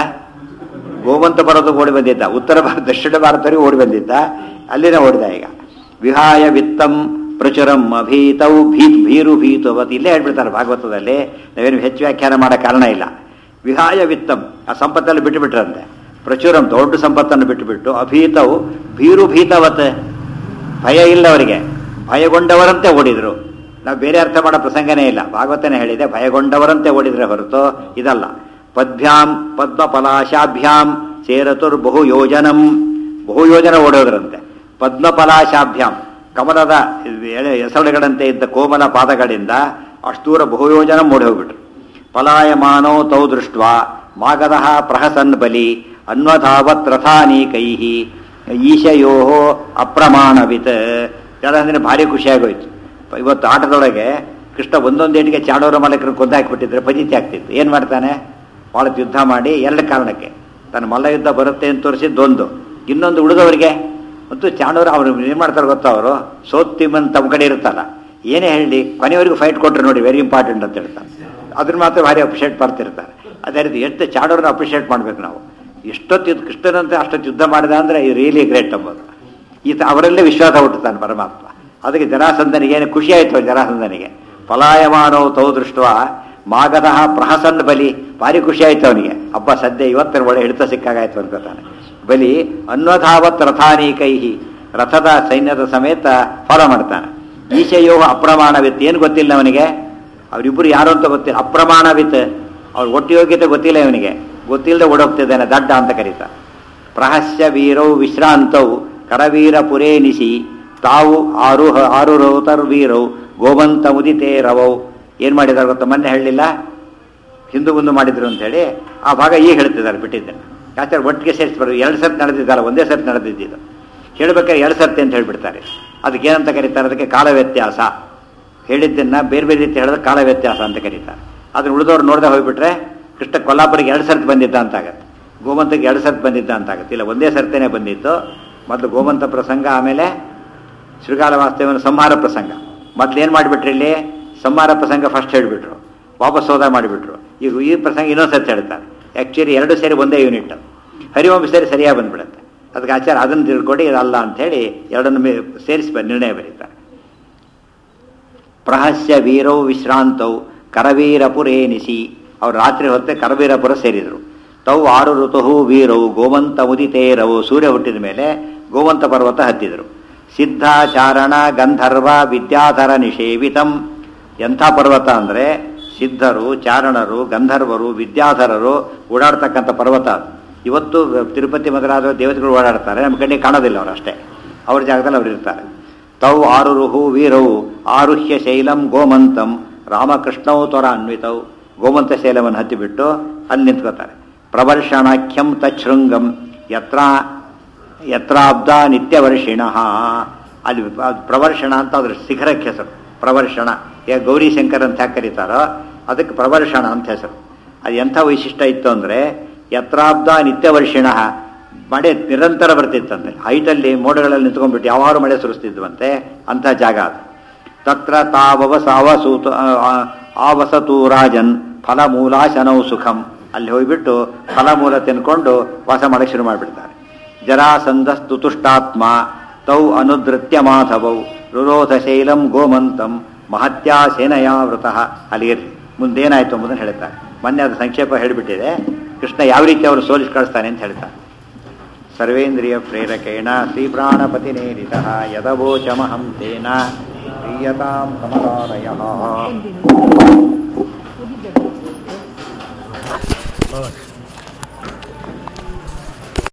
ಗೋವಂತ ಬರೋದು ಓಡಿ ಬಂದಿದ್ದ ಉತ್ತರ ಭಾರತ ದಕ್ಷಿಣ ಭಾರತವರೆಗೆ ಓಡಿ ಬಂದಿದ್ದ ಅಲ್ಲಿನೇ ಓಡಿದ ಈಗ ವಿಹಾಯ ವಿತ್ತಂ ಪ್ರಚುರಂ ಅಭೀತೌ ಭೀತ್ ಭೀರು ಭೀತವತ್ ಇಲ್ಲೇ ಹೇಳ್ಬಿಡ್ತಾರೆ ಭಾಗವತದಲ್ಲಿ ನಾವೇನು ಹೆಚ್ಚು ವ್ಯಾಖ್ಯಾನ ಮಾಡೋ ಕಾರಣ ಇಲ್ಲ ವಿಹಾಯ ವಿತ್ತಂ ಆ ಸಂಪತ್ತಲ್ಲಿ ಬಿಟ್ಟುಬಿಟ್ರಂತೆ ಪ್ರಚುರಂ ದೊಡ್ಡ ಸಂಪತ್ತನ್ನು ಬಿಟ್ಟುಬಿಟ್ಟು ಅಭೀತವು ಭೀರು ಭೀತವತ್ ಭಯ ಇಲ್ಲ ಅವರಿಗೆ ಭಯಗೊಂಡವರಂತೆ ಓಡಿದ್ರು ನಾವು ಬೇರೆ ಅರ್ಥ ಮಾಡೋ ಪ್ರಸಂಗನೇ ಇಲ್ಲ ಭಾಗವತನೇ ಹೇಳಿದೆ ಭಯಗೊಂಡವರಂತೆ ಓಡಿದ್ರೆ ಹೊರತು ಇದಲ್ಲ ಪದ್ಭ್ಯಾಂ ಪದ್ಮಫಲಾಶಾಭ್ಯಾಂ ಸೇರತುರ್ ಬಹು ಯೋಜನಂ ಬಹು ಯೋಜನ ಓಡೋದ್ರಂತೆ ಪದ್ಮಫಲಾಶಾಭ್ಯಾಂ ಕಮಲದ ಎಳೆ ಎಸಳುಗಳಂತೆ ಇದ್ದ ಕೋಮಲ ಪಾದಗಳಿಂದ ಅಷ್ಟು ದೂರ ಬಹುಯೋಜನ ಓಡಿ ಹೋಗ್ಬಿಟ್ರು ಪಲಾಯಮಾನೋ ತೌ ದೃಷ್ಟ ಮಾಗದ ಪ್ರಹಸನ್ ಬಲಿ ಅನ್ವಧಾವತ್ ರಥಾನೀಕೈ ಈಶಯೋ ಅಪ್ರಮಾಣವಿತ್ ಜಲಹಂದಿನ ಭಾರಿ ಖುಷಿಯಾಗೋಯ್ತು ಇವತ್ತು ಆಟದೊಳಗೆ ಕೃಷ್ಣ ಒಂದೊಂದು ಏಟಿಗೆ ಚಾಡೋರ ಮಾಲಕರು ಕೊಂದು ಹಾಕಿಬಿಟ್ಟಿದ್ರೆ ಪಜಿತಿ ಆಗ್ತಿತ್ತು ಏನು ಮಾಡ್ತಾನೆ ಭಾಳ ಯುದ್ಧ ಮಾಡಿ ಎರಡು ಕಾರಣಕ್ಕೆ ತನ್ನ ಮಲ್ಲ ಯುದ್ಧ ಬರುತ್ತೆ ಅಂತ ತೋರಿಸಿದ್ದೊಂದು ಇನ್ನೊಂದು ಉಳಿದವರಿಗೆ ಮತ್ತು ಚಾಣೂರು ಅವ್ರು ಏನು ಮಾಡ್ತಾರೆ ಗೊತ್ತಾ ಅವರು ಸೋತ್ತಿಮನ್ ತಮ್ಮ ಕಡೆ ಇರುತ್ತಲ್ಲ ಏನೇ ಹೇಳಿ ಕೊನೆಯವರೆಗೂ ಫೈಟ್ ಕೊಟ್ಟರು ನೋಡಿ ವೆರಿ ಇಂಪಾರ್ಟೆಂಟ್ ಅಂತ ಹೇಳ್ತಾರೆ ಅದ್ರ ಮಾತ್ರ ಭಾರಿ ಅಪ್ಸೆಟ್ ಬರ್ತಿರ್ತಾರೆ ಅದೇ ರೀತಿ ಎಷ್ಟು ಚಾಡೋರನ್ನ ಅಪ್ರಿಷಿಯೇಟ್ ಮಾಡ್ಬೇಕು ನಾವು ಎಷ್ಟೊತ್ತು ಯುದ್ಧ ಕೃಷ್ಣನಂತೆ ಅಷ್ಟೊತ್ತು ಯುದ್ಧ ಮಾಡಿದ ಅಂದರೆ ಈ ರಿಯಲಿ ಗ್ರೇಟ್ ಅಂಬೋದು ಈತ ಅವರಲ್ಲೇ ವಿಶ್ವಾಸ ಹುಟ್ಟುತ್ತಾನೆ ಪರಮಾತ್ಮ ಅದಕ್ಕೆ ಜರಾಸಂಧನಿಗೆ ಏನು ಖುಷಿ ಆಯಿತು ಜರಾಸಂಧನಿಗೆ ಪಲಾಯಮಾನೋ ತೌ ದೃಷ್ಟ ಮಾಗದಃ ಪ್ರಹಸನ್ ಬಲಿ ಭಾರಿ ಖುಷಿ ಆಯ್ತು ಅವನಿಗೆ ಹಬ್ಬ ಸದ್ಯ ಇವತ್ತಿನ ಒಳ್ಳೆ ಹಿಡಿತ ಸಿಕ್ಕಾಗಾಯ್ತು ಅನ್ಕೋತಾನೆ ಬಲಿ ಅನ್ವಧಾವತ್ ರಥಾನೀಕೈಹಿ ರಥದ ಸೈನ್ಯದ ಸಮೇತ ಫಾಲೋ ಮಾಡ್ತಾನೆ ಈಶಯೋ ಅಪ್ರಮಾಣವಿತ್ ಏನು ಗೊತ್ತಿಲ್ಲ ಅವನಿಗೆ ಅವರಿಬ್ಬರು ಯಾರು ಅಂತ ಗೊತ್ತಿಲ್ಲ ಅಪ್ರಮಾಣವಿತ್ ಅವ್ರ ಒಟ್ಟು ಯೋಗ್ಯತೆ ಗೊತ್ತಿಲ್ಲ ಇವನಿಗೆ ಗೊತ್ತಿಲ್ಲದೆ ಓಡೋಗ್ತಿದ್ದಾನೆ ದಡ್ಡ ಅಂತ ಕರೀತ ಪ್ರಹಸ್ಯ ವೀರೌ ವಿಶ್ರಾಂತೌ ಕರವೀರ ಪುರೇನಿಸಿ ತಾವು ಆರುಹ ಆರುರೌತರ್ ವೀರೌ ಗೋವಂತ ಮುದಿತೇ ರವೌ ಏನು ಮಾಡಿದಾರೆ ಗೊತ್ತಾ ಮೊನ್ನೆ ಹೇಳಲಿಲ್ಲ ಹಿಂದೂ ಮುಂದೆ ಮಾಡಿದ್ರು ಅಂತ ಹೇಳಿ ಆ ಭಾಗ ಈಗ ಹೇಳ್ತಿದ್ದಾರೆ ಬಿಟ್ಟಿದ್ದನ್ನು ಆಚಾರ್ಯ ಒಟ್ಟಿಗೆ ಸೇರಿಸ್ಬಾರ್ದು ಎರಡು ಸರ್ತಿ ನಡೆದಿದ್ದಾರೆ ಒಂದೇ ಸರ್ತಿ ನಡೆದಿದ್ದು ಹೇಳ್ಬೇಕಾದ್ರೆ ಎರಡು ಸರ್ತಿ ಅಂತ ಹೇಳ್ಬಿಡ್ತಾರೆ ಅದಕ್ಕೆ ಏನಂತ ಕರೀತಾರೆ ಅದಕ್ಕೆ ಕಾಲ ವ್ಯತ್ಯಾಸ ಹೇಳಿದ್ದನ್ನ ಬೇರೆ ಬೇರೆ ರೀತಿ ಹೇಳಿದ್ರೆ ಕಾಲ ವ್ಯತ್ಯಾಸ ಅಂತ ಕರೀತಾರೆ ಅದನ್ನ ಉಳಿದವ್ರು ನೋಡದೆ ಹೋಗ್ಬಿಟ್ರೆ ಕೃಷ್ಣ ಕೊಲ್ಲಾಪುರಿಗೆ ಎರಡು ಸರ್ತಿ ಬಂದಿದ್ದ ಅಂತ ಆಗತ್ತೆ ಗೋಮಂತಕ್ಕೆ ಎರಡು ಸರ್ತಿ ಬಂದಿದ್ದ ಅಂತ ಆಗತ್ತೆ ಇಲ್ಲ ಒಂದೇ ಸರ್ತಿನೇ ಬಂದಿತ್ತು ಮೊದಲು ಗೋಮಂತ ಪ್ರಸಂಗ ಆಮೇಲೆ ಶೃಗಾಲ ವಾಸ್ತವನ ಸಂಹಾರ ಪ್ರಸಂಗ ಮೊದ್ಲು ಏನು ಮಾಡಿಬಿಟ್ರಿ ಇಲ್ಲಿ ಸಂಹಾರ ಪ್ರಸಂಗ ಫಸ್ಟ್ ಹೇಳಿಬಿಟ್ರು ವಾಪಸ್ ಸೋದ ಮಾಡಿಬಿಟ್ರು ಈಗ ಈ ಪ್ರಸಂಗ ಇನ್ನೊಂದು ಸರ್ತಿ ಹೇಳ್ತಾರೆ ಆ್ಯಕ್ಚುಲಿ ಎರಡು ಸೇರಿ ಒಂದೇ ಯೂನಿಟ್ ಹರಿವಂಶ ಸೇರಿ ಸರಿಯಾಗಿ ಬಂದ್ಬಿಡುತ್ತೆ ಅದಕ್ಕೆ ಆಚಾರ ಅದನ್ನು ತಿಳ್ಕೊಂಡು ಇದಲ್ಲ ಅಂಥೇಳಿ ಎರಡನ್ನು ಮೇ ಸೇರಿಸಿ ಬ- ನಿರ್ಣಯ ಬರೀತಾರೆ ಪ್ರಹಸ್ಯ ವೀರೌ ವಿಶ್ರಾಂತೌ ಕರವೀರಪುರೇನಿಸಿ ಅವ್ರು ರಾತ್ರಿ ಹೊತ್ತೆ ಕರವೀರಪುರ ಸೇರಿದರು ತೌ ಆರು ಋತು ವೀರವು ಗೋವಂತ ಉದಿತೇರವು ಸೂರ್ಯ ಹುಟ್ಟಿದ ಮೇಲೆ ಗೋವಂತ ಪರ್ವತ ಹತ್ತಿದರು ಸಿದ್ಧಾಚಾರಣ ಗಂಧರ್ವ ವಿದ್ಯಾಧರ ನಿಷೇವಿತಂ ಎಂಥ ಪರ್ವತ ಅಂದರೆ ಸಿದ್ಧರು ಚಾರಣರು ಗಂಧರ್ವರು ವಿದ್ಯಾಧರರು ಓಡಾಡ್ತಕ್ಕಂಥ ಪರ್ವತ ಅದು ಇವತ್ತು ತಿರುಪತಿ ಮೊದಲಾದ ದೇವತೆಗಳು ಓಡಾಡ್ತಾರೆ ನಮ್ಮ ಕಣ್ಣಿಗೆ ಕಾಣೋದಿಲ್ಲ ಅವರು ಅಷ್ಟೇ ಅವ್ರ ಜಾಗದಲ್ಲಿ ಅವ್ರು ಇರ್ತಾರೆ ತೌ ಆರುರುಹು ವೀರವು ಆರುಹ್ಯ ಶೈಲಂ ಗೋಮಂತಂ ರಾಮಕೃಷ್ಣವು ತ್ವರ ಅನ್ವಿತವು ಗೋಮಂತ ಶೈಲವನ್ನು ಹತ್ತಿಬಿಟ್ಟು ಅಲ್ಲಿ ನಿಂತ್ಕೋತಾರೆ ಪ್ರವರ್ಷಣಾಖ್ಯಂ ತಚ್ಛೃಂಗಂ ಯತ್ರ ಯತ್ರಾಬ್ದ ನಿತ್ಯವರ್ಷಿಣ ಅಲ್ಲಿ ಅದು ಪ್ರವರ್ಷಣ ಅಂತ ಅದ್ರ ಶಿಖರಕ್ಕೆ ಹೆಸರು ಪ್ರವರ್ಷಣ ಈಗ ಗೌರಿ ಶಂಕರ್ ಅಂತ ಯಾಕೆ ಕರೀತಾರೋ ಅದಕ್ಕೆ ಪ್ರವರ್ಷಣ ಅಂತ ಹೆಸರು ಅದು ಎಂಥ ವೈಶಿಷ್ಟ್ಯ ಇತ್ತು ಅಂದರೆ ಯತ್ರಾಬ್ದ ನಿತ್ಯವರ್ಷಿಣ ಮಳೆ ನಿರಂತರ ಬರ್ತಿತ್ತಂತೆ ಹೈಟಲ್ಲಿ ಮೋಡಗಳಲ್ಲಿ ನಿಂತ್ಕೊಂಡ್ಬಿಟ್ಟು ಯಾವಾರು ಮಳೆ ಸುರಿಸ್ತಿದ್ವಂತೆ ಅಂಥ ಜಾಗ ಅದು ತತ್ರ ತಾವವಸ ಅವಸೂತ ಆವಸತು ರಾಜನ್ ಫಲಮೂಲಾಶನೌ ಸುಖಂ ಅಲ್ಲಿ ಹೋಗ್ಬಿಟ್ಟು ಫಲಮೂಲ ತಿನ್ಕೊಂಡು ವಾಸ ಮಾಡಕ್ಕೆ ಶುರು ಮಾಡಿಬಿಡ್ತಾರೆ ಜರಾಸಂಧಸ್ತುತುಷ್ಟಾತ್ಮ ತೌ ಅನುದೃತ್ಯ ಮಾಧವೌ ರುರೋಧ ಶೈಲಂ ಗೋಮಂತಂ ಮಹತ್ಯಾ ಸೇನಯಾವೃತಃ ಅಲ್ಲಿ ಇರಲಿ ಮುಂದೇನಾಯ್ತು ಎಂಬುದನ್ನು ಹೇಳ್ತಾರೆ ಮೊನ್ನೆ ಅದು ಸಂಕ್ಷೇಪ ಹೇಳಿಬಿಟ್ಟಿದೆ ಕೃಷ್ಣ ಯಾವ ರೀತಿ ಅವರು ಸೋಲಿಸಿ ಕಳಿಸ್ತಾನೆ ಅಂತ ಹೇಳ್ತಾರೆ ಸರ್ವೇಂದ್ರಿಯ ಪ್ರೇರಕೇಣ ಶ್ರೀಪ್ರಾಣಪತಿನೇರಿತ ಯದವೋಚಮಹಂ ತೇನ ಪ್ರೀಯತಾಂ ಕಮಲಾಲಯ ಹೌದು